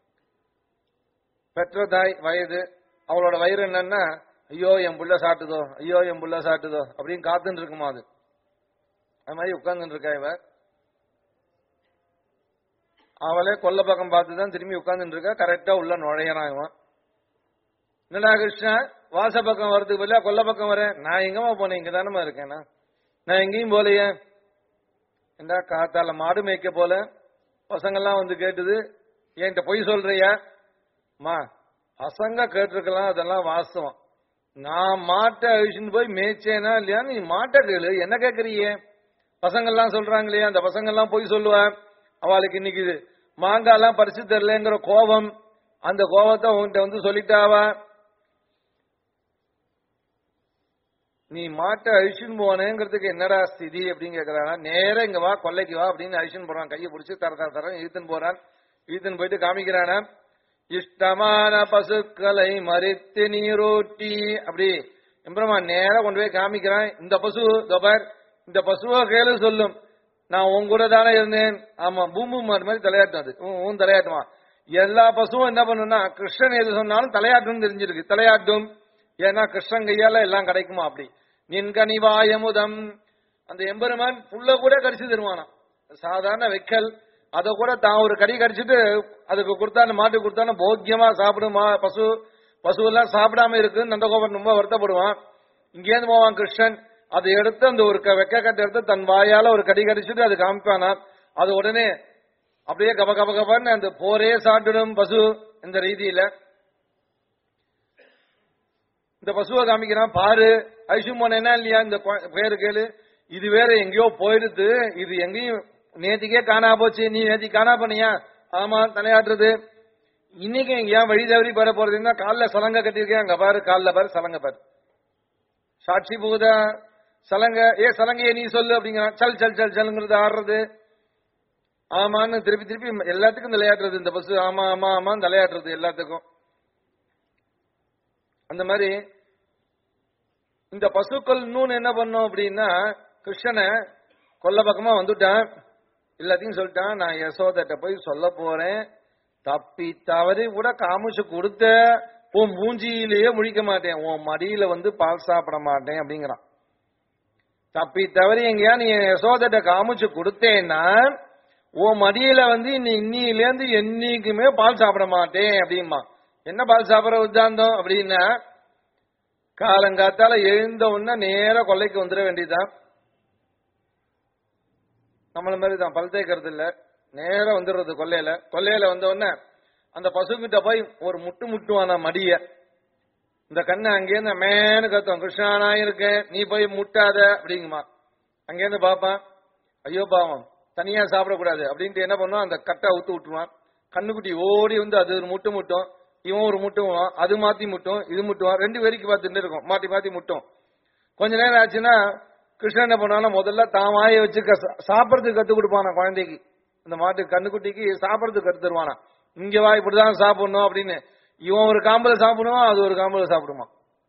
Speaker 1: பெற்ற தாய் வயது அவளோட வயிறு என்னன்னா ஐயோ என் புள்ள சாப்பிட்டுதோ ஐயோ என் புள்ள சாப்பிட்டுதோ அப்படின்னு காத்துன்னு இருக்குமா அது அது மாதிரி உட்கார்ந்துட்டு இருக்கா இவ அவளே கொல்ல பக்கம் பார்த்து தான் திரும்பி உட்கார்ந்துட்டு இருக்கா கரெக்டா உள்ள நுழையறான் இவன் என்னடா கிருஷ்ணா வாச பக்கம் வரதுக்கு பதிலா கொல்ல பக்கம் வரேன் நான் எங்கம்மா போனேன் இங்க தானமா இருக்கேன் நான். நான் எங்கேயும் போலையே ஏண்டா காத்தால மாடு மேய்க்க போல பசங்கெல்லாம் வந்து கேட்டுது என்கிட்ட பொய் சொல்றியா மா பசங்க கேட்டிருக்கலாம் அதெல்லாம் வாஸ்தவம் நான் மாட்டை அழிச்சுன்னு போய் மேய்ச்சேனா இல்லையா நீ மாட்டை கேளு என்ன கேக்குறியே பசங்கெல்லாம் சொல்றாங்க இல்லையா அந்த பசங்கெல்லாம் போய் சொல்லுவா அவளுக்கு இன்னைக்கு இது மாங்காலாம் பறிச்சு தரலங்கிற கோபம் அந்த கோபத்தை உன்கிட்ட வந்து சொல்லிட்டாவா நீ மாட்டை அழிச்சுன்னு போனேங்கிறதுக்கு என்னடா ஸ்திதி அப்படின்னு கேக்குறானா நேரா இங்க வா கொல்லைக்கு வா அப்படின்னு அழிச்சுன்னு போறான் கையை பிடிச்சி தர தர தர இழுத்துன்னு போறான் இழுத்துன்னு போயிட்டு காமிக்கிறானா இஷ்டமான பசுக்களை மறித்து நீரோட்டி அப்படி எம்பரமா நேரா கொண்டு போய் காமிக்கிறான் இந்த பசு இதோ பார் இந்த பசுவை கேளு சொல்லும் நான் உன் கூட தானே இருந்தேன் ஆமா பூம்பு மாடு மாதிரி தலையாட்டும் அது உன் உன் தலையாட்டுமா எல்லா பசுவும் என்ன பண்ணும்னா கிருஷ்ணன் எது சொன்னாலும் தலையாட்டும் தெரிஞ்சிருக்கு தலையாட்டும் ஏன்னா கிருஷ்ணன் கையால எல்லாம் கிடைக்குமா அப்படி நின்கனிவாயமுதம் அந்த எம்பெருமான் புல்ல கூட கடிச்சு தருவானா சாதாரண வெக்கல் அதை கூட தான் ஒரு கடி கடிச்சிட்டு அதுக்கு கொடுத்தான மாட்டுக்கு கொடுத்தான போக்கியமா சாப்பிடுமா பசு பசு எல்லாம் சாப்பிடாம இருக்கு நந்தகோபன் ரொம்ப வருத்தப்படுவான் இங்கேருந்து போவான் கிருஷ்ணன் அதை எடுத்து அந்த ஒரு க- வெக்க கட்டை எடுத்து தன் வாயால ஒரு கடி கடிச்சிட்டு அது காமிப்பானா அது உடனே அப்படியே கப கப கபன்னு அந்த போரே சாப்பிடும் பசு இந்த ரீதியில இந்த பசுவை காமிக்கிறான் பாரு ஐசுமோன் என்ன இல்லையா இந்த கொ- பேரு கேளு இது வேற எங்கேயோ போயிடுது இது எங்கேயும் நேத்திக்கே காணா போச்சு நீ நேத்தி காணா பண்ணியா ஆமா தலையாட்டுறது இன்னைக்கு ஏன் வழி தவறி பெற போறதுன்னா கால்ல சலங்க கட்டியிருக்கேன் அங்க பாரு கால்ல பாரு சலங்க பாரு சாட்சி பூதா சலங்க ஏ சலங்கைய நீ சொல்லு அப்படிங்கிறான் சல் சல் சல் சல்ங்கிறது ஆடுறது ஆமான்னு திருப்பி திருப்பி எல்லாத்துக்கும் தலையாட்டுறது இந்த பசு ஆமா ஆமா ஆமான்னு தலையாட்டுறது எல்லாத்துக்கும் அந்த மாதிரி இந்த பசுக்கள் இன்னொன்னு என்ன பண்ணும் அப்படின்னா கிருஷ்ணனை கொல்ல பக்கமா வந்துட்டான் எல்லாத்தையும் சொல்லிட்டான் நான் யசோதட்ட போய் சொல்ல போறேன் தப்பி தவறி கூட காமிச்சு கொடுத்த உன் மூஞ்சியிலேயே முழிக்க மாட்டேன் உன் மடியில வந்து பால் சாப்பிட மாட்டேன் அப்படிங்கிறான் தப்பி தவறி எங்கேயா நீ யசோதட்ட காமிச்சு கொடுத்தேன்னா உன் மடியில வந்து நீ இன்னிலேருந்து என்னைக்குமே பால் சாப்பிட மாட்டேன் அப்படிமா என்ன பால் சாப்பிடுற உத்தாந்தம் அப்படின்னா காலங்காத்தால எழுந்த உடனே நேரா கொல்லைக்கு வந்துட வேண்டியதுதான் நம்மள மாதிரி தான் பல் தேய்க்கிறது இல்ல நேரா வந்துடுறது கொல்லையில கொல்லையில வந்த உடனே அந்த பசுக்கிட்ட போய் ஒரு முட்டு முட்டுவானா மடிய இந்த கண்ணை அங்கேருந்து மேனு கத்தும் கிருஷ்ணா நான் இருக்கேன் நீ போய் முட்டாத அப்படிங்குமா அங்கேருந்து பாப்பான் ஐயோ பாவம் தனியா சாப்பிடக்கூடாது அப்படின்ட்டு என்ன பண்ணுவான் அந்த கட்டை அவுத்து விட்டுருவான் கண்ணுக்குட்டி ஓடி வந்து அது ஒரு முட்டு முட்டும் இவன் ஒரு முட்டுவான் அது மாத்தி முட்டும் இது முட்டுவான் ரெண்டு பேருக்கு பார்த்துட்டு இருக்கும் மாத்தி மாத்தி முட்டும் கொஞ்ச நேரம் ஆச்சுன்னா கிருஷ்ணன் என்ன பண்ணுவானா முதல்ல தான் வாயை வச்சு க- சாப்பிடறதுக்கு கத்து கொடுப்பானா குழந்தைக்கு அந்த மாட்டு கண்ணுக்குட்டிக்கு சாப்பிடறதுக்கு கத்து தருவானா இங்க வா இப்படிதான் சாப்பிடணும் அப்படின்னு இவன் ஒரு காம்பல சாப்பிடுவான் அது ஒரு காம்பல சாப்பிடுமா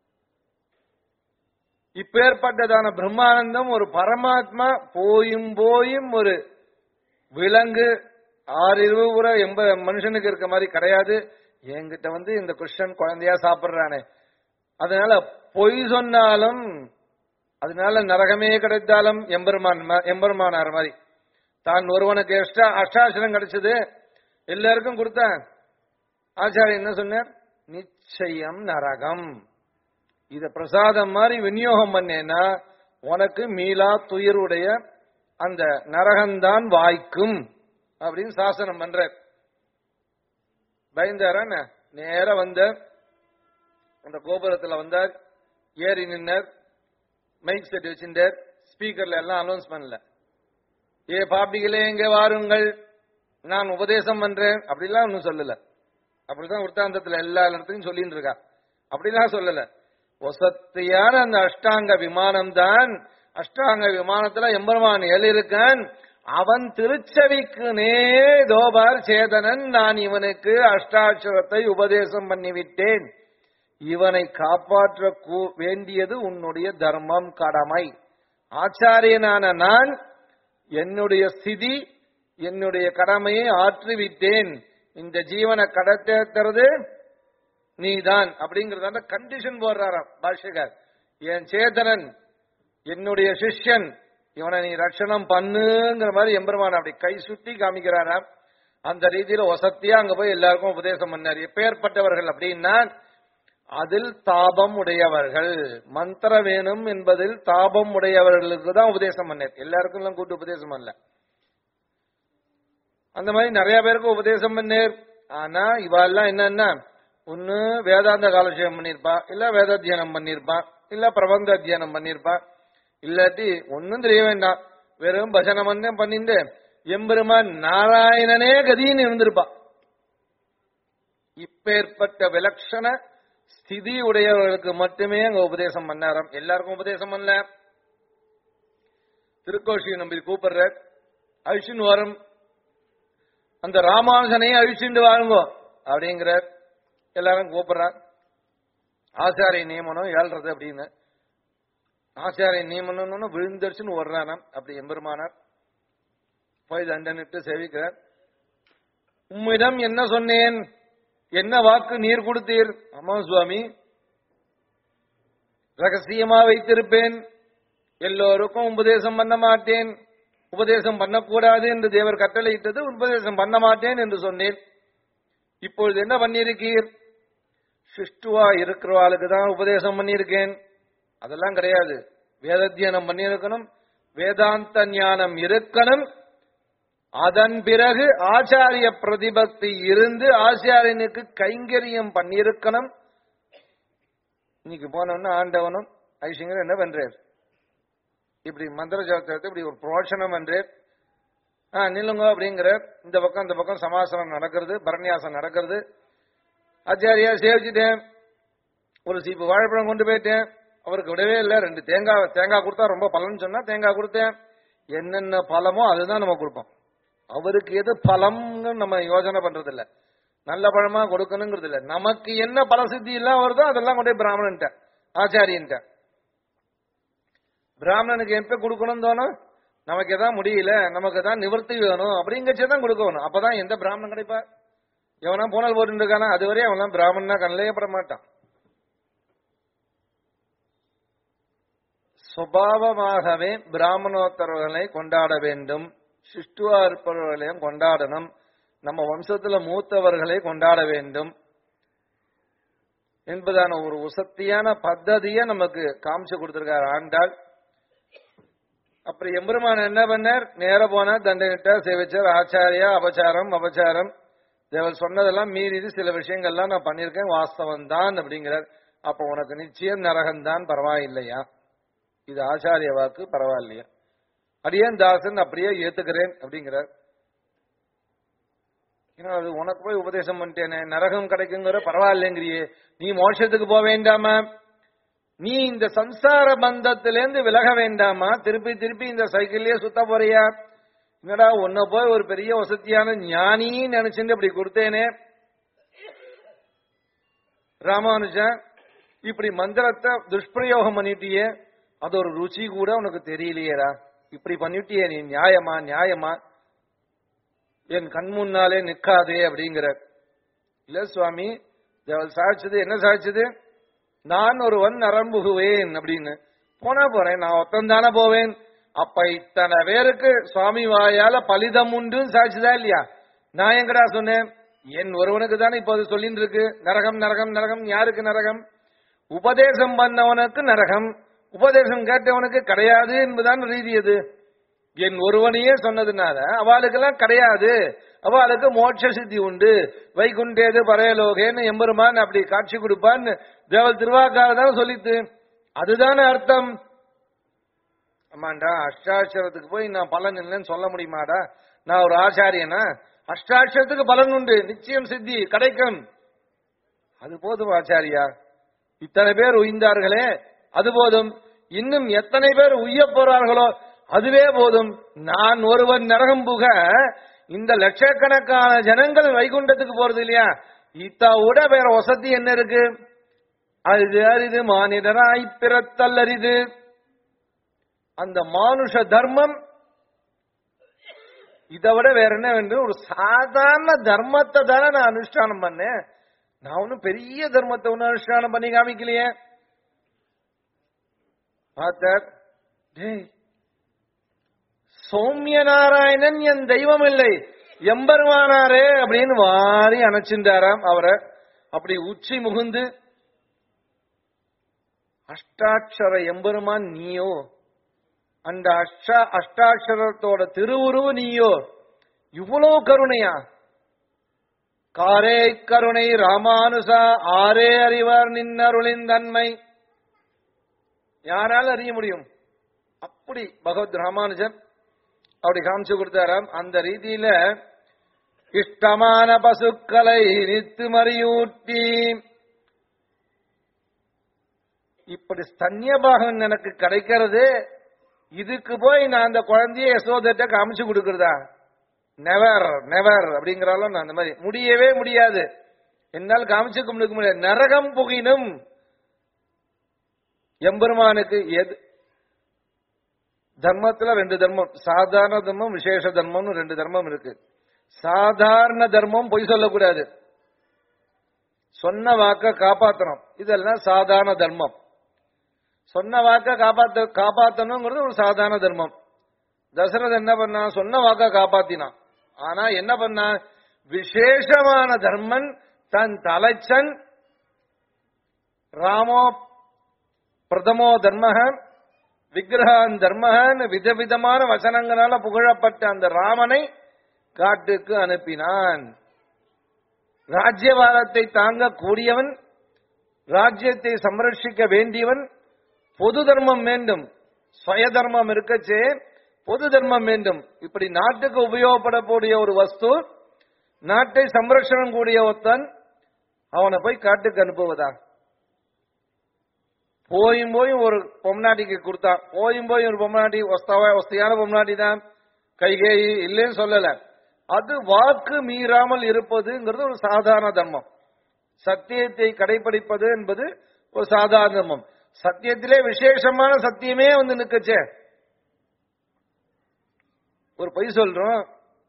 Speaker 1: இப்பேற்பட்டதான பிரம்மானந்தம் ஒரு பரமாத்மா போயும் போயும் ஒரு விலங்கு ஆறு இருபது கூட எண்பது மனுஷனுக்கு இருக்க மாதிரி கிடையாது என்கிட்ட வந்து இந்த கிருஷ்ணன் குழந்தையா சாப்பிடுறானே அதனால பொய் சொன்னாலும் அதனால நரகமே கிடைத்தாலும் எம்பெருமான் ம- எம்பெருமானார் மாதிரி தான் ஒருவனுக்கு எக்ஸ்ட்ரா அஷ்டாசனம் கிடைச்சது எல்லாருக்கும் கொடுத்தான் ஆச்சாரியர் என்ன சொன்னார் நிச்சயம் நரகம் இத பிரசாதம் மாதிரி விநியோகம் பண்ணேன்னா உனக்கு மீளா துயருடைய அந்த நரகம்தான் வாய்க்கும் அப்படின்னு சாசனம் பண்ற பயந்தாரான நேரா வந்தார் அந்த கோபுரத்துல வந்தார் ஏறி நின்னர் மைக் செட் வச்சிருந்தார் ஸ்பீக்கர்ல எல்லாம் அனௌன்ஸ் பண்ணல ஏ பாப்பிகளே எங்க வாருங்கள் நான் உபதேசம் பண்றேன் அப்படிலாம் ஒன்னும் சொல்லல அப்படிதான் விற்த்தாந்தத்துல எல்லா இடத்துலையும் சொல்லிட்டு இருக்கா அப்படிலாம் சொல்லல வசத்தியான அந்த அஷ்டாங்க விமானம் தான் அஷ்டாங்க விமானத்துல எம்பெருமான் எழுதியிருக்கான் அவன் திருச்செவிக்கு நே தோபார் சேதனன் நான் இவனுக்கு அஷ்டாட்சரத்தை உபதேசம் பண்ணிவிட்டேன் இவனை காப்பாற்ற கூ- வேண்டியது உன்னுடைய தர்மம் கடமை ஆச்சாரியனான நான் என்னுடைய ஸ்திதி என்னுடைய கடமையை ஆற்றிவிட்டேன் இந்த ஜீவனை கடத்துறது நீதான் அப்படிங்கறதான கண்டிஷன் போடுறாராம் பாஷ்யகர் என் சேதனன் என்னுடைய சிஷ்யன் இவனை நீ ரட்சணம் பண்ணுங்கிற மாதிரி எம்பெருமான் அப்படி கை சுட்டி காமிக்கிறாராம் அந்த ரீதியில வசத்தியா அங்க போய் எல்லாருக்கும் உபதேசம் பண்ணார் எப்பேற்பட்டவர்கள் அப்படின்னா அதில் தாபம் உடையவர்கள் மந்திர வேணும் என்பதில் தாபம் உடையவர்களுக்கு தான் உபதேசம் பண்ணேன் எல்லாருக்கும் எல்லாம் கூட்டு உபதேசம் அல்ல அந்த மாதிரி நிறைய பேருக்கு உபதேசம் பண்ணேர் ஆனா இவெல்லாம் என்னன்னா ஒண்ணு வேதாந்த காலட்சேபம் பண்ணிருப்பா இல்ல வேதாத்தியனம் பண்ணிருப்பா இல்ல பிரபந்த அத்தியனம் பண்ணிருப்பா இல்லாட்டி ஒன்னும் தெரிய வேண்டாம் வெறும் பஜனை மன்னம் பண்ணிட்டு எம்பெருமான் நாராயணனே கதின்னு இருந்திருப்பா இப்பேற்பட்ட விலட்சண ஸ்திதி உடையவர்களுக்கு மட்டுமே அங்க உபதேசம் பண்ணாராம் எல்லாருக்கும் உபதேசம் பண்ணல திருக்கோஷி நம்பி கூப்பிடுற அழிச்சுன்னு வரும் அந்த ராமானுஜனையும் அழிச்சுண்டு வாழுங்கோ அப்படிங்கிறார் எல்லாரும் கூப்பிடுறார் ஆச்சாரிய நியமனம் ஏழ்றது அப்படின்னு ஆச்சாரிய நியமனம்னு விழுந்தடிச்சுன்னு வர்றானாம் அப்படி எம்பெருமானார் போய் தண்டனிட்டு சேவிக்கிறார் உம்மிடம் என்ன சொன்னேன் என்ன வாக்கு நீர் கொடுத்தீர் ஆமா சுவாமி ரகசியமா வைத்திருப்பேன் எல்லோருக்கும் உபதேசம் பண்ண மாட்டேன் உபதேசம் பண்ணக்கூடாது என்று தேவர் கட்டளையிட்டது உபதேசம் பண்ண மாட்டேன் என்று சொன்னேன் இப்பொழுது என்ன பண்ணியிருக்கீர் சிஷ்டுவா இருக்கிறவாளுக்கு தான் உபதேசம் பண்ணியிருக்கேன் அதெல்லாம் கிடையாது வேதத்தியனம் பண்ணியிருக்கணும் வேதாந்த ஞானம் இருக்கணும் அதன் பிறகு ஆச்சாரிய பிரதிபக்தி இருந்து ஆச்சாரியனுக்கு கைங்கரியம் பண்ணியிருக்கணும் இன்னைக்கு போனோம்னா ஆண்டவனும் ஐசிங்கர் என்ன பண்றார் இப்படி மந்திர ஜாத்திரத்தை இப்படி ஒரு புரோஷனம் பண்றார் ஆ நில்லுங்க அப்படிங்கிற இந்த பக்கம் இந்த பக்கம் சமாசனம் நடக்கிறது பரநியாசம் நடக்கிறது ஆச்சாரியா சேவிச்சுட்டேன் ஒரு சீப்பு வாழைப்பழம் கொண்டு போயிட்டேன் அவருக்கு விடவே இல்லை ரெண்டு தேங்காய் தேங்காய் கொடுத்தா ரொம்ப பலன் சொன்னா தேங்காய் கொடுத்தேன் என்னென்ன பலமோ அதுதான் நம்ம கொடுப்போம் அவருக்கு எது பலம்னு நம்ம யோசனை பண்றது இல்ல நல்ல பழமா கொடுக்கணுங்கிறது இல்ல நமக்கு என்ன பலசித்தி எல்லாம் வருதோ அதெல்லாம் கொண்டு போய் பிராமணன்ட்ட ஆச்சாரியன்ட்ட பிராமணனுக்கு எப்ப கொடுக்கணும் தோணும் நமக்கு எதாவது முடியல நமக்கு தான் நிவர்த்தி வேணும் அப்படிங்கச்சதான் கொடுக்கணும் அப்பதான் எந்த பிராமணன் கிடைப்பா எவனா போனால் போட்டு இருக்கானா அதுவரை அவன் பிராமணனா கண்ணிலே பட மாட்டான் சுபாவமாகவே பிராமணோத்தரர்களை கொண்டாட வேண்டும் சிஷ்டுவா இருப்பவர்களையும் கொண்டாடணும் நம்ம வம்சத்துல மூத்தவர்களை கொண்டாட வேண்டும் என்பதான ஒரு உசத்தியான பத்ததியை நமக்கு காமிச்சு கொடுத்திருக்கார் ஆண்டாள் அப்புறம் எம்பெருமான் என்ன பண்ணார் நேர போனா தண்டனிட்ட சேவிச்சார் ஆச்சாரியா அபச்சாரம் அபச்சாரம் தேவர் சொன்னதெல்லாம் மீறி சில விஷயங்கள்லாம் நான் பண்ணிருக்கேன் வாஸ்தவம் தான் அப்படிங்கிறார் அப்ப உனக்கு நிச்சயம் நரகம்தான் பரவாயில்லையா இது ஆச்சாரிய வாக்கு பரவாயில்லையா அடியேன் தாசன் அப்படியே ஏத்துக்கிறேன் அப்படிங்கிறார் ஏன்னா அது உனக்கு போய் உபதேசம் பண்ணிட்டேனே நரகம் கிடைக்குங்கிற பரவாயில்லைங்கிறியே நீ மோட்சத்துக்கு போக வேண்டாமா நீ இந்த சம்சார பந்தத்திலேருந்து விலக வேண்டாமா திருப்பி திருப்பி இந்த சைக்கிள்லயே சுத்த போறியா என்னடா உன்னை போய் ஒரு பெரிய வசதியான ஞானின்னு நினைச்சுட்டு அப்படி கொடுத்தேனே ராமானுஜன் இப்படி மந்திரத்தை துஷ்பிரயோகம் பண்ணிட்டியே அது ஒரு ருச்சி கூட உனக்கு தெரியலையேடா இப்படி பண்ணிட்டியே நீ நியாயமா நியாயமா என் கண் முன்னாலே நிக்காதே அப்படிங்கிற இல்ல சுவாமி தேவல் சாதிச்சது என்ன சாதிச்சது நான் ஒருவன் நரம்புகுவேன் அப்படின்னு போனா போறேன் நான் ஒத்தம் தானே போவேன் அப்ப இத்தனை பேருக்கு சுவாமி வாயால பலிதம் உண்டு சாதிச்சுதா இல்லையா நான் எங்கடா சொன்னேன் என் ஒருவனுக்கு தானே இப்போது சொல்லிட்டு இருக்கு நரகம் நரகம் நரகம் யாருக்கு நரகம் உபதேசம் பண்ணவனுக்கு நரகம் உபதேசம் கேட்டவனுக்கு கிடையாது என்பதுதான் ரீதி அது என் ஒருவனையே சொன்னதுனால அவளுக்கெல்லாம் கிடையாது அவளுக்கு மோட்ச சித்தி உண்டு வைகுண்டேது பரையலோகேன்னு எம்பெருமான் அப்படி காட்சி கொடுப்பான்னு தேவல் திருவாக்காக தான் சொல்லித்து அதுதானே அர்த்தம் ஆமாண்டா அஷ்டாட்சரத்துக்கு போய் நான் பலன் இல்லைன்னு சொல்ல முடியுமாடா நான் ஒரு ஆச்சாரியனா அஷ்டாட்சரத்துக்கு பலன் உண்டு நிச்சயம் சித்தி கிடைக்கும் அது போதும் ஆச்சாரியா இத்தனை பேர் உயிர்ந்தார்களே அது போதும் இன்னும் எத்தனை பேர் உய்ய போறார்களோ அதுவே போதும் நான் ஒருவன் நரகம் புக இந்த லட்சக்கணக்கான ஜனங்கள் வைகுண்டத்துக்கு போறது இல்லையா இத்த விட வேற வசதி என்ன இருக்கு அரிது அரிது மானிடராய் பிறத்தல் அரிது அந்த மானுஷ தர்மம் இதை விட வேற என்ன வேண்டும் ஒரு சாதாரண தர்மத்தை தானே நான் அனுஷ்டானம் பண்ணேன் நான் ஒன்னும் பெரிய தர்மத்தை ஒன்னும் அனுஷ்டானம் பண்ணி காமிக்கலையே பார்த்தார் டேய் சௌமிய நாராயணன் என் தெய்வம் இல்லை எம்பெருமானாரே அப்படின்னு வாரி அணைச்சின்றாராம் அவரை அப்படி உச்சி முகுந்து அஷ்டாட்சர எம்பெருமான் நீயோ அந்த அஷ்டா அஷ்டாட்சரத்தோட திருவுருவு நீயோ இவ்வளவு கருணையா காரே கருணை ராமானுசா ஆரே அறிவார் நின்னருளின் தன்மை யாரால அறிய முடியும் அப்படி பகவத் ராமானுஜன் அப்படி காமிச்சு கொடுத்தாராம் அந்த ரீதியில இஷ்டமான பசுக்களை நித்து மறியூட்டி இப்படி ஸ்தன்யபாகம் எனக்கு கிடைக்கிறது இதுக்கு போய் நான் அந்த குழந்தைய யசோதட்ட காமிச்சு கொடுக்கறதா நெவர் நெவர் அப்படிங்கிறாலும் நான் அந்த மாதிரி முடியவே முடியாது என்னால் காமிச்சுக்க முடிக்க முடியாது நரகம் புகினும் எம்பெருமானுக்கு எது தர்மத்துல ரெண்டு தர்மம் சாதாரண தர்மம் விசேஷ தர்மம்னு ரெண்டு தர்மம் இருக்கு சாதாரண தர்மம் பொய் சொல்லக்கூடாது சொன்ன வாக்க காப்பாத்தணும் இதெல்லாம் சாதாரண தர்மம் சொன்ன வாக்க காப்பாத்த காப்பாத்தணுங்கிறது ஒரு சாதாரண தர்மம் தசரத் என்ன பண்ணா சொன்ன வாக்க காப்பாத்தினான் ஆனா என்ன பண்ணா விசேஷமான தர்மன் தன் தலைச்சன் ராமோ பிரதமோ தர்மக விக்கிரகான் தர்மகன் விதவிதமான வசனங்களால புகழப்பட்ட அந்த ராமனை காட்டுக்கு அனுப்பினான் ராஜ்யபாரத்தை தாங்க கூடியவன் ராஜ்யத்தை சம்ரட்சிக்க வேண்டியவன் பொது தர்மம் வேண்டும் சுய தர்மம் இருக்கச்சே பொது தர்மம் வேண்டும் இப்படி நாட்டுக்கு உபயோகப்படக்கூடிய ஒரு வஸ்து நாட்டை சம்ரட்சணம் கூடிய ஒருத்தன் அவனை போய் காட்டுக்கு அனுப்புவதா போயும் போயும் ஒரு பொம்னாட்டிக்கு கொடுத்தான் போயும் போய் ஒரு பொம்னாட்டி வஸ்தாவ வசதியான பொம்னாட்டி தான் கைகேயி இல்லைன்னு சொல்லல அது வாக்கு மீறாமல் இருப்பதுங்கிறது ஒரு சாதாரண தர்மம் சத்தியத்தை கடைபிடிப்பது என்பது ஒரு சாதாரண தர்மம் சத்தியத்திலே விசேஷமான சத்தியமே வந்து நிக்கச்சே ஒரு பொய் சொல்றோம்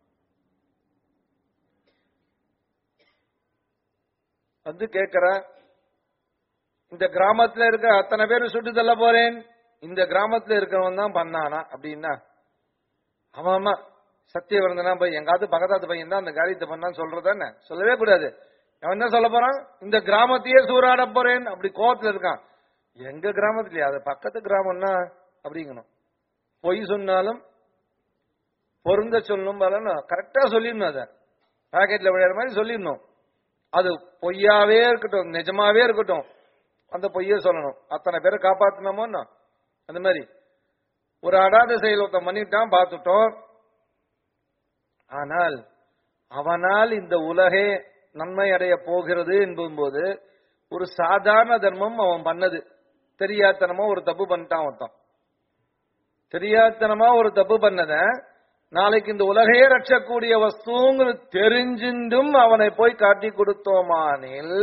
Speaker 1: வந்து கேட்கிற இந்த கிராமத்துல இருக்க அத்தனை பேர் சுட்டு தள்ள போறேன் இந்த கிராமத்துல இருக்கிறவன் தான் பண்ணானா அப்படின்னா ஆமா ஆமா சத்தியவர்ந்தனா போய் எங்காவது பக்கத்தாத்து பையன் தான் அந்த காரியத்தை பண்ணான்னு சொல்றதானே சொல்லவே கூடாது அவன் என்ன சொல்ல போறான் இந்த கிராமத்தையே சூறாட போறேன் அப்படி கோவத்துல இருக்கான் எங்க கிராமத்துலயா அது பக்கத்து கிராமம்னா அப்படிங்கணும் பொய் சொன்னாலும் பொருந்த சொல்லணும் பலனும் கரெக்டா சொல்லிடணும் அதை பாக்கெட்ல விளையாடுற மாதிரி சொல்லிடணும் அது பொய்யாவே இருக்கட்டும் நிஜமாவே இருக்கட்டும் அந்த பொய்ய சொல்லணும் அத்தனை பேரை காப்பாத்தணுமோன்னா அந்த மாதிரி ஒரு அடாத செயல் ஒருத்தன் பண்ணிட்டான் பார்த்துட்டோம் ஆனால் அவனால் இந்த உலகே நன்மை அடைய போகிறது என்பதும்போது ஒரு சாதாரண தர்மம் அவன் பண்ணது தெரியாத்தனமா ஒரு தப்பு பண்ணிட்டான் ஒருத்தன் தெரியாத்தனமா ஒரு தப்பு பண்ணத நாளைக்கு இந்த உலகையே ரட்சக்கூடிய வஸ்துங்கிறது தெரிஞ்சின்றும் அவனை போய் காட்டி கொடுத்தோமானில்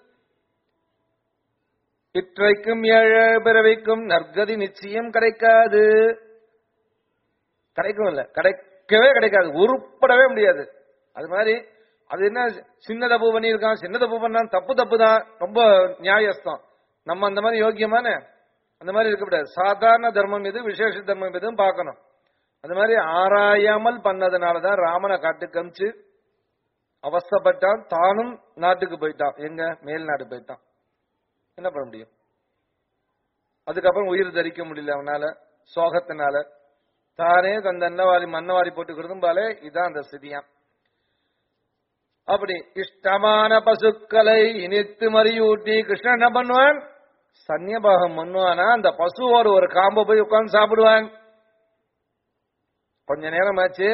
Speaker 1: இற்றைக்கும் ஏழு பிறவைக்கும் நற்கதி நிச்சயம் கிடைக்காது கிடைக்கும் இல்ல கிடைக்கவே கிடைக்காது உருப்படவே முடியாது அது மாதிரி அது என்ன சின்ன தப்பு பண்ணியிருக்கான் சின்ன தப்பு பண்ணான் தப்பு தப்பு தான் ரொம்ப நியாயஸ்தம் நம்ம அந்த மாதிரி யோக்கியமான அந்த மாதிரி இருக்கக்கூடாது சாதாரண தர்மம் எது விசேஷ தர்மம் எதுவும் பார்க்கணும் அந்த மாதிரி ஆராயாமல் பண்ணதுனாலதான் ராமனை காட்டுக்கு அமிச்சு அவஸ்தப்பட்டான் தானும் நாட்டுக்கு போயிட்டான் எங்க மேல் நாடு போயிட்டான் என்ன பண்ண முடியும் அதுக்கப்புறம் உயிர் தரிக்க முடியல அவனால சோகத்தினால தானே தந்த அன்னவாரி மன்னவாரி போட்டுக்கிறதும் பாலே இதான் அந்த ஸ்திதியாம் அப்படி இஷ்டமான பசுக்களை இனித்து மறியூட்டி கிருஷ்ணன் என்ன பண்ணுவான் சன்னியபாகம் பண்ணுவானா அந்த பசுவோட ஒரு காம்ப போய் உட்கார்ந்து சாப்பிடுவான் கொஞ்ச நேரம் ஆச்சு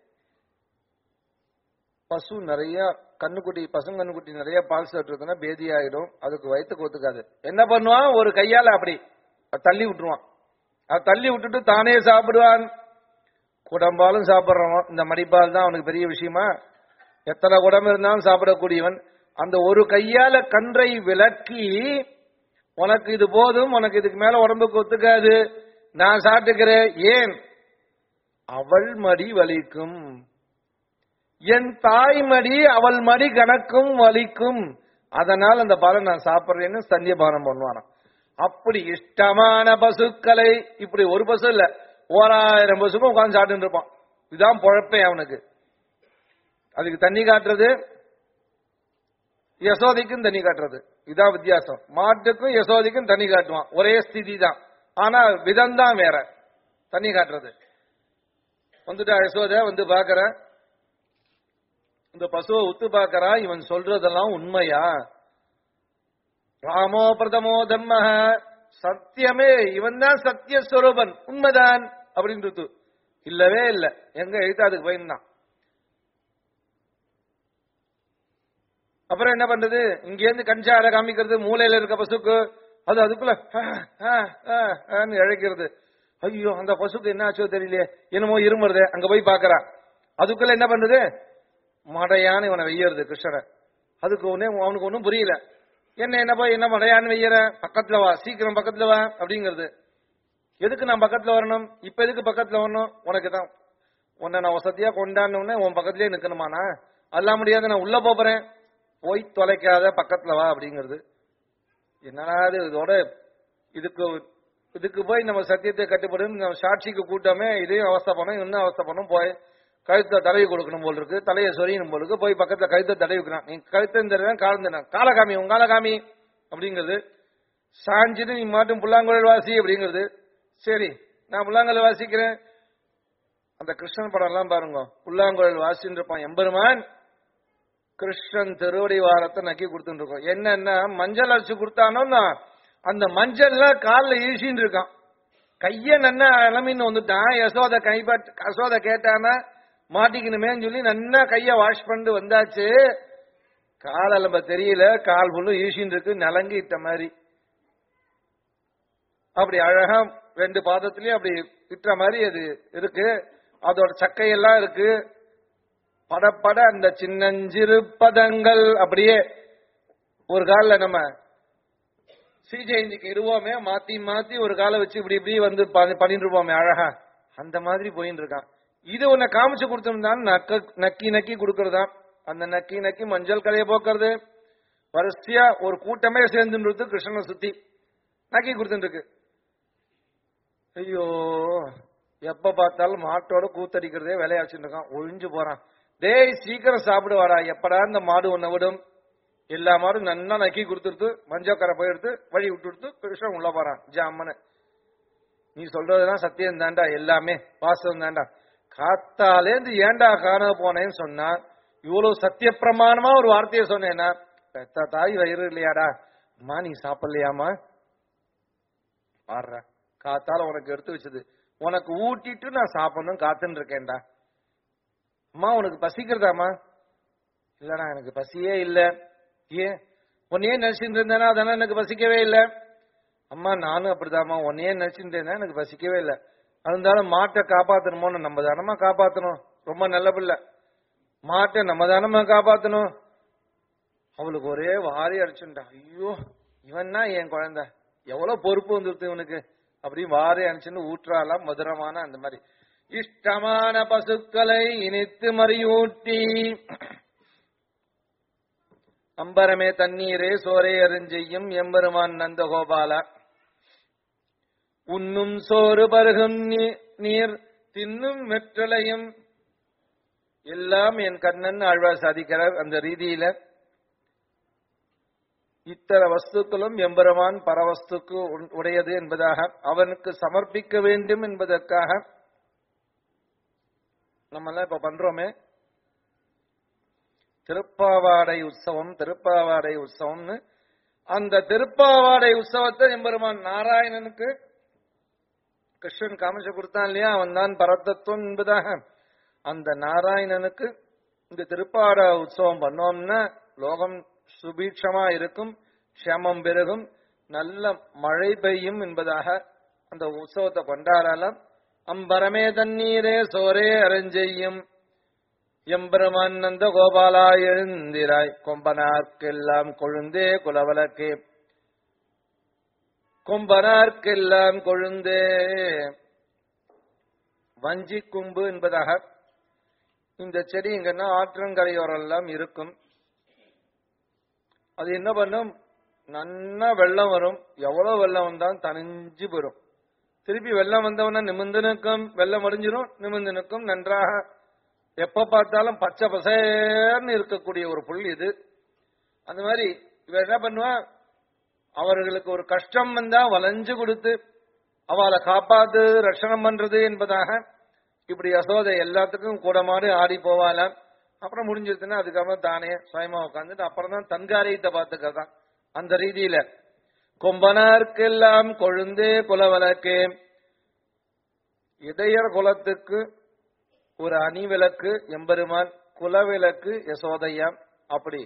Speaker 1: பசு நிறைய கண்ணுக்குட்டி பசுங்கண்ணுக்குட்டி நிறைய பால் சாப்பிட்டுருக்குன்னா பேதி ஆயிடும் அதுக்கு வயிற்றுக்கு ஒத்துக்காது என்ன பண்ணுவான் ஒரு கையால அப்படி அது தள்ளி விட்டுருவான் அது தள்ளி விட்டுட்டு தானே சாப்பிடுவான் குடம்பாலும் சாப்பிடுறவன் இந்த மடிப்பால் தான் அவனுக்கு பெரிய விஷயமா எத்தனை குடம் இருந்தாலும் சாப்பிடக்கூடியவன் அந்த ஒரு கையால கன்றை விலக்கி உனக்கு இது போதும் உனக்கு இதுக்கு மேல உடம்புக்கு ஒத்துக்காது நான் சாப்பிட்டுக்கிறேன் ஏன் அவள் மடி வலிக்கும் என் தாய் மடி அவள் மடி கணக்கும் வலிக்கும் அதனால் அந்த பாலை நான் சாப்பிடுறேன்னு சந்தியபானம் பண்ணுவானாம் அப்படி இஷ்டமான பசுக்களை இப்படி ஒரு பசு இல்ல ஓராயிரம் பசுக்கும் உட்கார்ந்து சாப்பிட்டு இருப்பான் இதுதான் பொழப்பே அவனுக்கு அதுக்கு தண்ணி காட்டுறது யசோதைக்கும் தண்ணி காட்டுறது இதான் வித்தியாசம் மாட்டுக்கும் யசோதைக்கும் தண்ணி காட்டுவான் ஒரே ஸ்திதி தான் ஆனா விதம் தான் வேற தண்ணி காட்டுறது வந்துட்டா யசோத வந்து பாக்குற இந்த பசுவை உத்து பாக்குறா இவன் சொல்றதெல்லாம் உண்மையா ராமோ பிரதமோ தர்ம சத்தியமே இவன் தான் சத்தியஸ்வரூபன் உண்மைதான் அப்படின்றது இல்லவே இல்ல எங்க எழுத்து அதுக்கு பயன்தான் அப்புறம் என்ன பண்றது இங்க இருந்து கஞ்சார காமிக்கிறது மூலையில இருக்க பசுக்கு அது அதுக்குள்ள ஆ, ஆ, ஆ, ஆன்னு இழைக்கிறது ஐயோ அந்த பசுக்கு என்ன ஆச்சோ தெரியலையே என்னமோ இருமுறது அங்க போய் பாக்குறா அதுக்குள்ள என்ன பண்ணுது மடையான்னு இவனை வெய்யறது கிருஷ்ணரை அதுக்கு ஒண்ணே அவனுக்கு ஒன்றும் புரியல என்ன என்ன போய் என்ன மடையான்னு வெய்யற பக்கத்துல வா சீக்கிரம் பக்கத்துல வா அப்படிங்கிறது எதுக்கு நான் பக்கத்துல வரணும் இப்ப எதுக்கு பக்கத்துல வரணும் உனக்கு தான் உன்னை நான் வசதியா கொண்டாடணும்னு உன் பக்கத்துலயே நிக்கணுமாண்ணா அதெல்லாம் முடியாது நான் உள்ள போறேன் போய் தொலைக்காத பக்கத்துல வா அப்படிங்கிறது என்னடா இது இதோட இதுக்கு இதுக்கு போய் நம்ம சத்தியத்தை கட்டுப்படும் நம்ம சாட்சிக்கு கூட்டமே இதையும் அவஸ்தை பண்ணும் இன்னும் அவஸ்தை பண்ணும் போய் கழுத்தை தடவி கொடுக்கணும் போல் இருக்கு தலையை சொரியணும் போல் இருக்கு போய் பக்கத்துல கழுத்தை தடவிக்கிறான் நீ கழுத்தை தருவேன் காலம் தருவேன் காலகாமி உன் காலகாமி அப்படிங்கிறது சாஞ்சிட்டு நீ மாட்டும் புல்லாங்குழல் வாசி அப்படிங்கிறது சரி நான் புல்லாங்குழல் வாசிக்கிறேன் அந்த கிருஷ்ணன் படம் எல்லாம் பாருங்க புல்லாங்குழல் வாசின்னு இருப்பான் எம்பெருமான் கிருஷ்ணன் திருவடி வாரத்தை நக்கி கொடுத்துட்டு இருக்கோம் என்னன்னா மஞ்சள் அரைச்சு கொடுத்தானோன்னா அந்த மஞ்சள்ல காலில் ஈசின்னு இருக்கான் கைய நன்னா இளமின்னு வந்துட்டான் யசோத கைப்பட் யசோத கேட்டானா மாட்டிக்கணுமேன்னு சொல்லி நன்னா கைய வாஷ் பண்ணிட்டு வந்தாச்சு கால் அலம்ப தெரியல கால் ஃபுல்லும் ஈசின்னு இருக்கு நலங்கி இட்ட மாதிரி அப்படி அழகா ரெண்டு பாதத்திலயும் அப்படி இட்ட மாதிரி அது இருக்கு அதோட சக்கையெல்லாம் இருக்கு படப்பட அந்த சின்னஞ்சிறு பதங்கள் அப்படியே ஒரு கால்ல நம்ம ஸ்ரீஜெயந்திக்கு இருவோமே மாத்தி மாத்தி ஒரு காலை வச்சு இப்படி இப்படி வந்து ப- பண்ணிட்டு இருப்போமே அழகா அந்த மாதிரி போயின்னு இருக்கான் இது உன்னை காமிச்சு கொடுத்திருந்தான் நக்க நக்கி நக்கி கொடுக்கறதா அந்த நக்கி நக்கி மஞ்சள் கலையை போக்குறது வரிசையா ஒரு கூட்டமே சேர்ந்துன்றது கிருஷ்ணனை சுத்தி நக்கி கொடுத்துட்டு இருக்கு ஐயோ எப்ப பார்த்தாலும் மாட்டோட கூத்தடிக்கிறதே விளையாச்சுட்டு இருக்கான் ஒழிஞ்சு போறான் டேய் சீக்கிரம் சாப்பிடுவாடா எப்படா இந்த மாடு உன்னை விடும் எல்லா மாடும் நன்னா நக்கி கொடுத்துருத்து மஞ்சக்கரை போயிடுத்து வழி விட்டுடுத்து கிருஷ்ணன் உள்ள போறான் ஜாமனு நீ சொல்றதுதான் சத்தியம் தாண்டா எல்லாமே வாசம் தாண்டா காத்தாலேந்து ஏன்டா காண போனேன்னு சொன்னா இவ்வளவு சத்திய பிரமாணமா ஒரு வார்த்தையை சொன்னேன்னா பெத்த தாய் வயிறு இல்லையாடா அம்மா நீ சாப்பிடலையாமா பாடுற காத்தால உனக்கு எடுத்து வச்சது உனக்கு ஊட்டிட்டு நான் சாப்பிடணும் காத்துன்னு இருக்கேன்டா அம்மா உனக்கு பசிக்கிறதாம்மா இல்லடா எனக்கு பசியே இல்ல ஏன் உன்னையே நினைச்சிட்டு இருந்தேனா அதனால எனக்கு பசிக்கவே இல்ல அம்மா நானும் அப்படிதாம்மா உன்னையே நினைச்சிட்டு இருந்தேன் எனக்கு பசிக்கவே இல்ல இருந்தாலும் மாட்டை காப்பாத்தணுமோன்னு நம்ம தானமா காப்பாத்தணும் ரொம்ப நல்ல பிள்ளை மாட்டை நம்ம தானமா காப்பாத்தணும் அவளுக்கு ஒரே வாரி அடிச்சுட்டா ஐயோ இவன்னா என் குழந்தை எவ்வளவு பொறுப்பு வந்துருது இவனுக்கு அப்படி வாரி அடிச்சுன்னு ஊற்றாலாம் மதுரமான அந்த மாதிரி இஷ்டமான பசுக்களை இனித்து மறியூட்டி அம்பரமே தண்ணீரே சோரே அருஞ்செய்யும் எம்பெருமான் நந்தகோபால உண்ணும் சோறு பருகும் நீ- நீர் தின்னும் வெற்றலையும் எல்லாம் என் கண்ணன் ஆழ்வார் சாதிக்கிறார் அந்த ரீதியில இத்தர வஸ்துக்களும் எம்பெருமான் பரவஸ்துக்கு உன்- உடையது என்பதாக அவனுக்கு சமர்ப்பிக்க வேண்டும் என்பதற்காக நம்ம எல்லாம் இப்ப பண்றோமே திருப்பாவாடை உற்சவம் திருப்பாவாடை உற்சவம்னு அந்த திருப்பாவாடை உற்சவத்தை எம்பெருமான் நாராயணனுக்கு கிருஷ்ணன் காமிச்சு கொடுத்தான் இல்லையா அவன் தான் பரதத்துவம் என்பதாக அந்த நாராயணனுக்கு இந்த திருப்பாட உற்சவம் பண்ணோம்னா லோகம் சுபீட்சமா இருக்கும் க்ஷேமம் பெருகும் நல்ல மழை பெய்யும் என்பதாக அந்த உற்சவத்தை கொண்டாடலாம் அம்பரமே தண்ணீரே சோரே அரஞ்செய்யும் எம்பெருமான் நந்த கோபாலா எழுந்திராய் கொம்பனார்க்கெல்லாம் கொழுந்தே குலவலக்கே கொம்பனார்க்கெல்லாம் கொழுந்தே வஞ்சி கும்பு என்பதாக இந்த செடி இங்கன்னா ஆற்றங்கரையோரம் எல்லாம் இருக்கும் அது என்ன பண்ணும் நன்னா வெள்ளம் வரும் எவ்வளவு வெள்ளம் வந்தாலும் தனிஞ்சு போயிடும் திருப்பி வெள்ளம் வந்தவன நிமிர்ந்து நிற்கும் வெள்ளம் அடிஞ்சிரும் நிமிர்ந்து நிற்கும் நன்றாக எப்ப பார்த்தாலும் பச்சை பசேர்னு இருக்கக்கூடிய ஒரு புல் இது அந்த மாதிரி இவ என்ன பண்ணுவா அவர்களுக்கு ஒரு கஷ்டம் வந்தா வளைஞ்சு கொடுத்து அவளை காப்பாத்து ரட்சணம் பண்றது என்பதாக இப்படி யசோதை எல்லாத்துக்கும் கூட மாடு ஆடி போவாளாம் அப்புறம் முடிஞ்சிருச்சுன்னா அதுக்கப்புறம் தானே சுயமா உட்காந்துட்டு அப்புறம் தான் தன்காரியத்தை பார்த்துக்கிறதான் அந்த ரீதியில கொம்பனார்க்கெல்லாம் கொழுந்தே குலவலக்கே இடையர் குலத்துக்கு ஒரு அணி விளக்கு எம்பெருமான் குலவிளக்கு யசோதையாம் அப்படி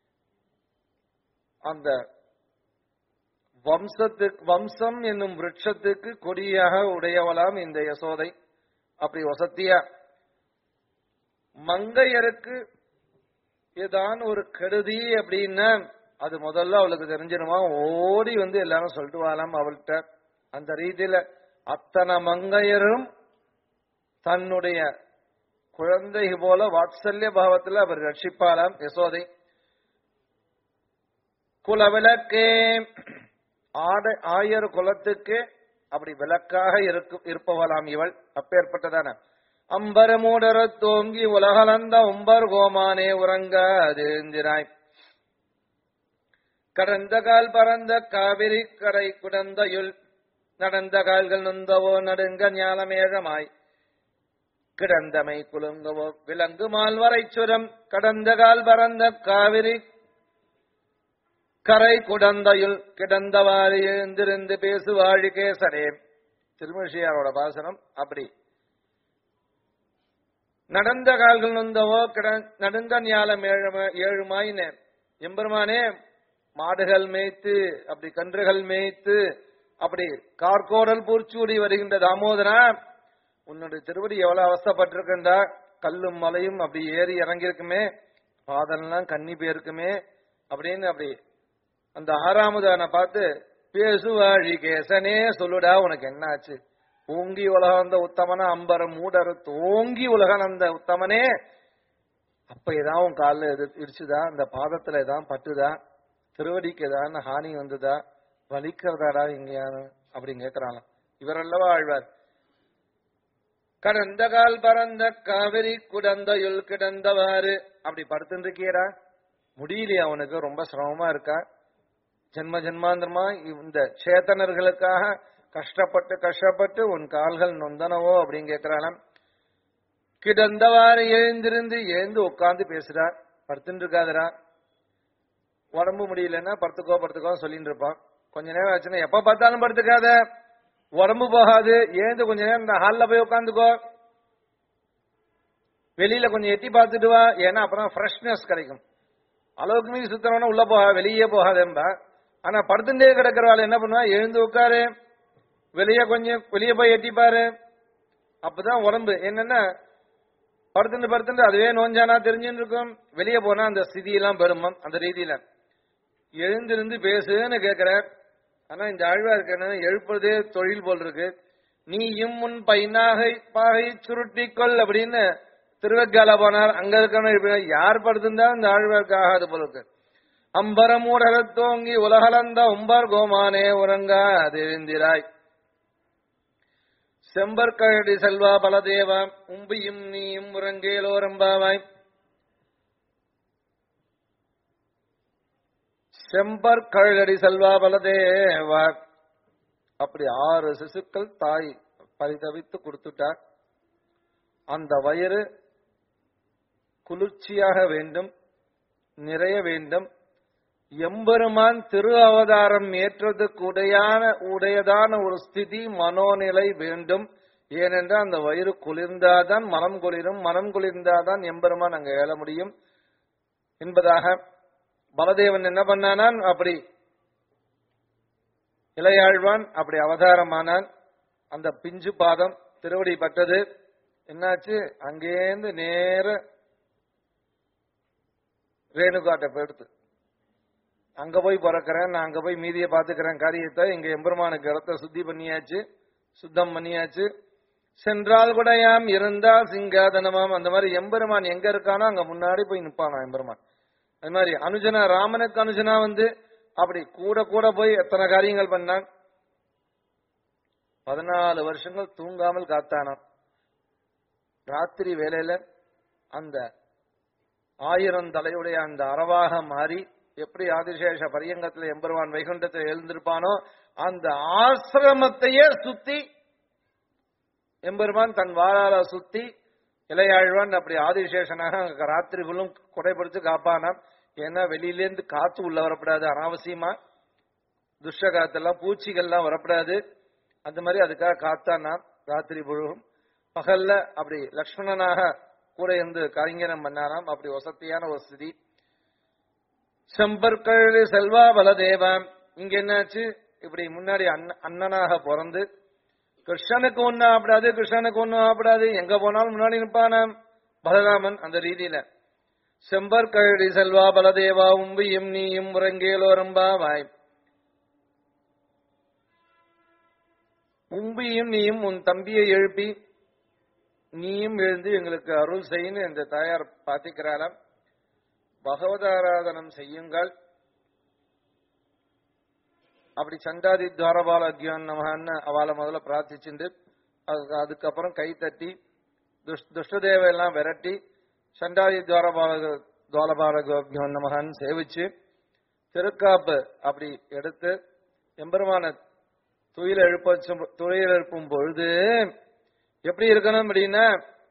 Speaker 1: அந்த வம்சத்துக்கு வம்சம் என்னும் விருட்சத்துக்கு கொடியாக உடையவளாம் இந்த யசோதை அப்படி வசத்தியா மங்கையருக்கு ஏதான் ஒரு கெடுதி அப்படின்னா அது முதல்ல அவளுக்கு தெரிஞ்சிருமா ஓடி வந்து எல்லாரும் சொல்லிட்டு வாழாம் அவள்கிட்ட அந்த ரீதியில அத்தனை மங்கையரும் தன்னுடைய குழந்தை போல வாத்சல்ய பாவத்துல அவர் ரட்சிப்பாளாம் யசோதை குலவிளக்கே ஆட ஆயர் குலத்துக்கு அப்படி விளக்காக இருக்கும் இருப்பவளாம் இவள் அப்பேற்பட்டதான அம்பரமூடர தோங்கி உலகளந்த உம்பர் கோமானே உறங்க அதேந்திராய் கடந்த கால் பறந்த காவிரி கரை குடந்தையுள் நடந்த கால்கள் நொந்தவோ நடுங்க ஞானமேகமாய் கிடந்தமை குலுங்கவோ விலங்கு மால்வரை சுரம் கடந்த கால் பறந்த காவிரி கரை குடந்தையுள் கிடந்தவாறு எழுந்திருந்து பேசுவாழி கேசரே திருமஷியாரோட பாசனம் அப்படி நடந்த கால்கள் நொந்தவோ கிட நடுங்க ஞாலம் ஏழும- ஏழுமாயின எம்பெருமானே மாடுகள் மேய்த்து அப்படி கன்றுகள் மேய்த்து அப்படி கார்கோடல் பூர்ச்சூடி வருகின்ற தாமோதரா உன்னுடைய திருவடி எவ்வளவு அவஸ்தப்பட்டிருக்கண்டா கல்லும் மலையும் அப்படி ஏறி இறங்கியிருக்குமே பாதெல்லாம் கன்னி போயிருக்குமே அப்படின்னு அப்படி அந்த ஆறாமதான பார்த்து பேசுவாழி கேசனே சொல்லுடா உனக்கு என்ன ஆச்சு ஓங்கி உலகந்த உத்தமனா அம்பரம் மூடர் தோங்கி உலகனந்த உத்தமனே அப்ப ஏதாவது உன் காலில் எது இடிச்சுதா இந்த பாதத்துல ஏதாவது பட்டுதா திருவடிக்கு ஏதாவது ஹானி வந்ததா வலிக்கிறதாடா எங்கேயானு அப்படின்னு கேட்கிறாங்க இவரல்லவா ஆழ்வார் கடந்த கால் பறந்த காவிரி குடந்தையுள் கிடந்தவாறு அப்படி படுத்துட்டு இருக்கியடா முடியலையா அவனுக்கு ரொம்ப சிரமமா இருக்கா ஜென்ம ஜென்மாந்திரமா இந்த சேத்தனர்களுக்காக கஷ்டப்பட்டு கஷ்டப்பட்டு உன் கால்கள் நொந்தனவோ அப்படின்னு கேட்கிறாளாம் கிடந்தவாறு எழுந்திருந்து எழுந்து உட்கார்ந்து பேசுறா படுத்துட்டு இருக்காதரா உடம்பு முடியலன்னா படுத்துக்கோ படுத்துக்கோ சொல்லிட்டு இருப்பான் கொஞ்ச நேரம் ஆச்சுன்னா எப்ப பார்த்தாலும் படுத்துக்காத உடம்பு போகாது எழுந்து கொஞ்ச நேரம் இந்த ஹால்ல போய் உட்காந்துக்கோ வெளியில கொஞ்சம் எட்டி பார்த்துட்டு வா ஏன்னா அப்புறம் ஃப்ரெஷ்னஸ் கிடைக்கும் அளவுக்கு மீறி சுத்தரவன உள்ள போக வெளியே போகாதேன்பா ஆனா படுத்துட்டே கிடக்கிறவாள் என்ன பண்ணுவா எழுந்து உட்காரு வெளியே கொஞ்சம் வெளியே போய் எட்டி பாரு அப்பதான் உடம்பு என்னன்னா படுத்துட்டு படுத்துட்டு அதுவே நோஞ்சானா தெரிஞ்சுன்னு இருக்கும் வெளியே போனா அந்த ஸ்திதியெல்லாம் பெருமம் அந்த ரீதியில எழுந்திருந்து பேசுன்னு கேக்குற ஆனா இந்த ஆழ்வாருக்கு என்ன எழுப்புறதே தொழில் போல் இருக்கு நீயும் முன் பைனாகை பாகை சுருட்டிக்கொள் அப்படின்னு திருவக்கால போனார் அங்க இருக்கணும் யார் படுத்திருந்தா இந்த ஆழ்வாருக்கு ஆகாது போல இருக்கு அம்பரமூடகத் தோங்கி உலகலந்த உம்பர் கோமானே உறங்கா தேந்திராய் செம்பற்கழடி செல்வா பலதேவா உம்பியும் நீயும் உறங்கேலோரம்பாவாய் செம்பற்கழடி செல்வா பலதேவா அப்படி ஆறு சிசுக்கள் தாய் பரிதவித்து கொடுத்துட்டார் அந்த வயிறு குளிர்ச்சியாக வேண்டும் நிறைய வேண்டும் எம்பெருமான் திரு அவதாரம் ஏற்றதுக்கு உடையான உடையதான ஒரு ஸ்திதி மனோநிலை வேண்டும் ஏனென்றால் அந்த வயிறு குளிர்ந்தாதான் மனம் குளிரும் மனம் குளிர்ந்தாதான் எம்பெருமான் அங்க எழ முடியும் என்பதாக பலதேவன் என்ன பண்ணானான் அப்படி இளையாழ்வான் அப்படி அவதாரமானான் அந்த பிஞ்சு பாதம் திருவடி பட்டது என்னாச்சு அங்கேருந்து நேர ரேணுகாட்ட போயிடுத்து அங்க போய் பிறக்கிறேன் நான் அங்க போய் மீதியை பாத்துக்கிறேன் காரியத்தை இங்க எம்பெருமானுக்கு இடத்த சுத்தி பண்ணியாச்சு சுத்தம் பண்ணியாச்சு சென்றால் கூட யாம் இருந்தா சிங்காதனமாம் அந்த மாதிரி எம்பெருமான் எங்க இருக்கானோ அங்க முன்னாடி போய் நிப்பானா எம்பெருமான் அது மாதிரி அனுஜனா ராமனுக்கு அனுஜனா வந்து அப்படி கூட கூட போய் எத்தனை காரியங்கள் பண்ணான் பதினாலு வருஷங்கள் தூங்காமல் காத்தானான் ராத்திரி வேலையில அந்த ஆயிரம் தலையுடைய அந்த அரவாக மாறி எப்படி ஆதிசேஷ பரியங்கத்துல எம்பெருமான் வைகுண்டத்தை எழுந்திருப்பானோ அந்த ஆசிரமத்தையே சுத்தி எம்பெருமான் தன் வாழால சுத்தி இளையாழ்வான் அப்படி ஆதிசேஷனாக அங்க ராத்திரி ஃபுல்லும் குடைபிடிச்சு காப்பானாம் ஏன்னா வெளியிலேருந்து காத்து உள்ள வரப்படாது அனாவசியமா துஷ்ட காத்தெல்லாம் பூச்சிகள்லாம் வரப்படாது அந்த மாதிரி அதுக்காக காத்தானாம் ராத்திரி முழுவதும் பகல்ல அப்படி லக்ஷ்மணனாக கூட இருந்து கலிங்கனம் பண்ணாராம் அப்படி வசதியான ஒரு ஸ்திதி செம்பற்கழு செல்வா பலதேவம் இங்க என்னாச்சு இப்படி முன்னாடி அண்ண- அண்ணனாக பிறந்து கிருஷ்ணனுக்கு ஒண்ணு ஆப்படாது கிருஷ்ணனுக்கு ஒண்ணும் ஆப்படாது எங்க போனாலும் முன்னாடி நிற்பானாம் பலராமன் அந்த ரீதியில செம்பற்கழி செல்வா பலதேவா உம்பியும் நீயும் உறங்கேலோரம்பா வாய் உம்பியும் நீயும் உன் தம்பியை எழுப்பி நீயும் எழுந்து எங்களுக்கு அருள் செய்யன்னு இந்த தாயார் பாத்திக்கிறாராம் பகவதாராதனம் செய்யுங்கள் அப்படி சண்டாதி துவாரபால அக்யான் நமகான்னு அவளை முதல்ல பிரார்த்திச்சுண்டு அதுக்கு அதுக்கப்புறம் கை தட்டி துஷ்- துஷ்டதேவ எல்லாம் விரட்டி சண்டாதி துவாரபால துவாரபால அக்யான் நமகான்னு சேவிச்சு திருக்காப்பு அப்படி எடுத்து எம்பெருமான துயில் எழுப்ப துயில் எழுப்பும் பொழுது எப்படி இருக்கணும் அப்படின்னா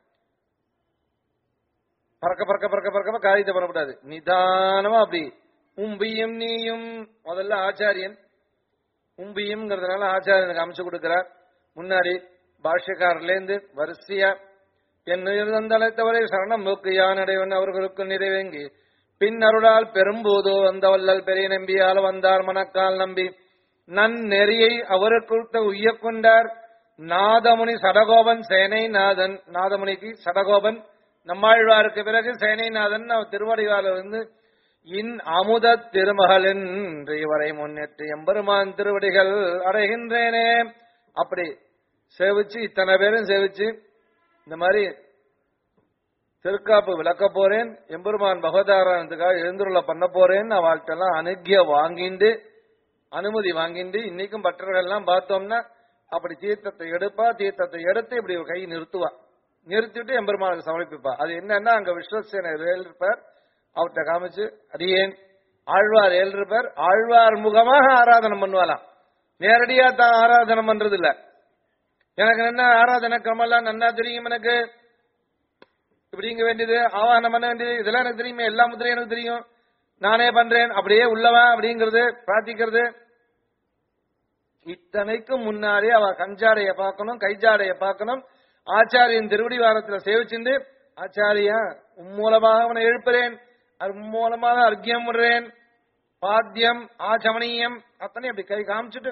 Speaker 1: பறக்க பறக்க பறக்க பறக்க காரியத்தை பண்ணக்கூடாது நிதானமா அப்படி உம்பியும் நீயும் முதல்ல ஆச்சாரியன் உம்பியும்ங்கிறதுனால ஆச்சாரியனுக்கு அமைச்சு கொடுக்கிறார் முன்னாடி பாஷ்யக்காரர்லேருந்து வரிசையா என் இருந்தந்தழைத்தவரை சரணம் நோக்கு யானடைவன் அவர்களுக்கு நிறைவேங்கி பின் அருளால் பெரும்போதோ வந்த வல்லல் பெரிய நம்பியால் வந்தார் மனக்கால் நம்பி நன் நெறியை அவருக்குள் உய்ய கொண்டார் நாதமுனி சடகோபன் சேனை நாதன் நாதமுனிக்கு சடகோபன் நம்மாழ்வாருக்கு பிறகு சேனைநாதன் அவர் திருவடிவாளர் இருந்து இன் அமுத திருமகளின் இவரை முன்னேற்று எம்பெருமான் திருவடிகள் அடைகின்றேனே அப்படி சேவிச்சு இத்தனை பேரும் சேவிச்சு இந்த மாதிரி திருக்காப்பு விளக்க போறேன் எம்பெருமான் பகவதாரணத்துக்காக எழுந்துருள பண்ண போறேன் அவள்கிட்ட எல்லாம் அனுகிய வாங்கிண்டு அனுமதி வாங்கிண்டு இன்னைக்கும் பற்றர்கள் எல்லாம் பார்த்தோம்னா அப்படி தீர்த்தத்தை எடுப்பா தீர்த்தத்தை எடுத்து இப்படி ஒரு கை நிறுத்துவா நிறுத்திட்டு எம்பெருமானுக்கு சமர்ப்பிப்பா அது என்னன்னா அங்க விஸ்வசேனர் இருப்பார் அவர்கிட்ட காமிச்சு அடியேன் ஆழ்வார் ஏழ்ருப்பார் ஆழ்வார் முகமாக ஆராதனை பண்ணுவாளாம் நேரடியா தான் ஆராதனை பண்றது இல்ல எனக்கு என்ன ஆராதனை கிரமெல்லாம் நன்னா தெரியும் எனக்கு இப்படிங்க வேண்டியது ஆவாகனம் பண்ண வேண்டியது இதெல்லாம் எனக்கு தெரியுமே எல்லா முத்திரையும் எனக்கு தெரியும் நானே பண்றேன் அப்படியே உள்ளவா அப்படிங்கிறது பிரார்த்திக்கிறது இத்தனைக்கும் முன்னாடி அவ கஞ்சாடைய பார்க்கணும் கைஜாடைய பார்க்கணும் ஆச்சாரியன் திருவடி வாரத்துல சேவிச்சுண்டு ஆச்சாரியா உன் மூலமாக அவனை எழுப்புறேன் அது உன் மூலமாக அர்க்கியம் விடுறேன் பாத்தியம் ஆச்சமணியம் அத்தனை அப்படி கை காமிச்சிட்டு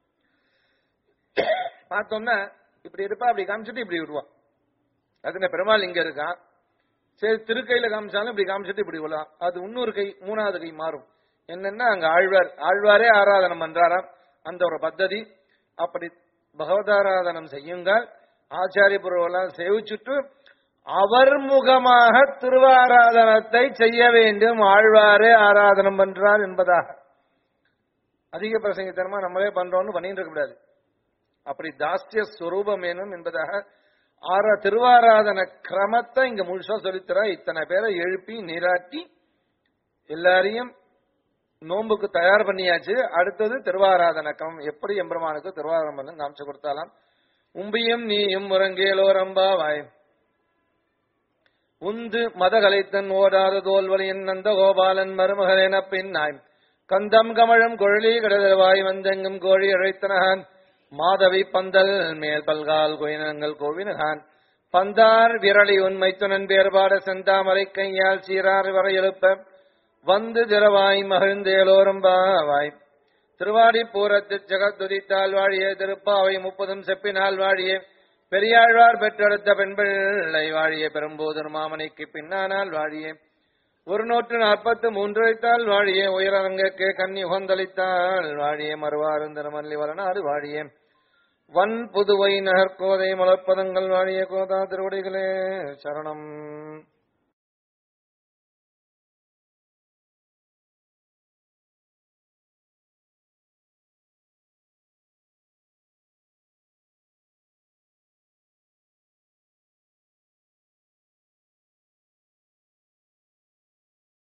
Speaker 1: பார்த்தோம்னா இப்படி இருப்பா அப்படி காமிச்சிட்டு இப்படி விடுவான் அதுன பெருமாள் இங்க இருக்கான் சரி திருக்கையில காமிச்சாலும் இப்படி காமிச்சிட்டு இப்படி விடலாம் அது இன்னொரு கை மூணாவது கை மாறும் என்னன்னா அங்க ஆழ்வார் ஆழ்வாரே ஆராதனம் பண்றாராம் அந்த ஒரு பத்ததி அப்படி பகவதாராதனம் செய்யுங்கள் ஆச்சாரிய புருவெல்லாம் சேவிச்சுட்டு அவர் முகமாக திருவாராதனத்தை செய்ய வேண்டும் ஆழ்வாரே ஆராதனம் பண்றார் என்பதாக அதிக பிரசங்கித்தனமா நம்மளே பண்றோம்னு பண்ணிட்டு இருக்க கூடாது அப்படி தாஸ்திய ஸ்வரூபம் வேணும் என்பதாக ஆரா திருவாராதன கிரமத்தை இங்க முழுசா சொல்லித்தரா இத்தனை பேரை எழுப்பி நீராட்டி எல்லாரையும் நோன்புக்கு தயார் பண்ணியாச்சு அடுத்தது திருவாராதன கிரமம் எப்படி எம்பெருமானுக்கு திருவாராதனம் பண்ணு காமிச்சு கொடுத்தாலாம் உம்பியும் நீயும் முரங்கேலோரம்பா வாய் உந்து மதகலைத்தன் ஓடாத தோல்வலியின் நந்த கோபாலன் மருமகனென பின்னாய் கந்தம் கமழும் கொழலி கடதவாய் வந்தெங்கும் கோழி அழைத்தனகான் மாதவி பந்தல் மேல் பல்கால் கோயினங்கள் கோவினகான் பந்தார் விரலி உண்மை துணன் பேர்பாட செந்தாமரை கையால் சீரார் வரை எழுப்ப வந்து திரவாய் மகிழ்ந்தேலோரும் பாவாய் திருவாடி பூரத்து ஜெகத்துதித்தால் வாழிய திருப்பாவை முப்பதும் செப்பினால் வாழிய பெரியாழ்வார் பெற்றெடுத்த பெண் பிள்ளை வாழிய பெரும்போதர் மாமனைக்கு பின்னானால் வாழிய ஒரு நூற்று நாற்பத்து மூன்று வைத்தால் வாழிய உயரங்கக்கு கன்னி உகந்தளித்தால் வாழிய மறுவாருந்தர மல்லி வளனாறு வாழிய வன் புதுவை நகர்கோதை மலர்ப்பதங்கள் வாழிய கோதா திருவடிகளே சரணம்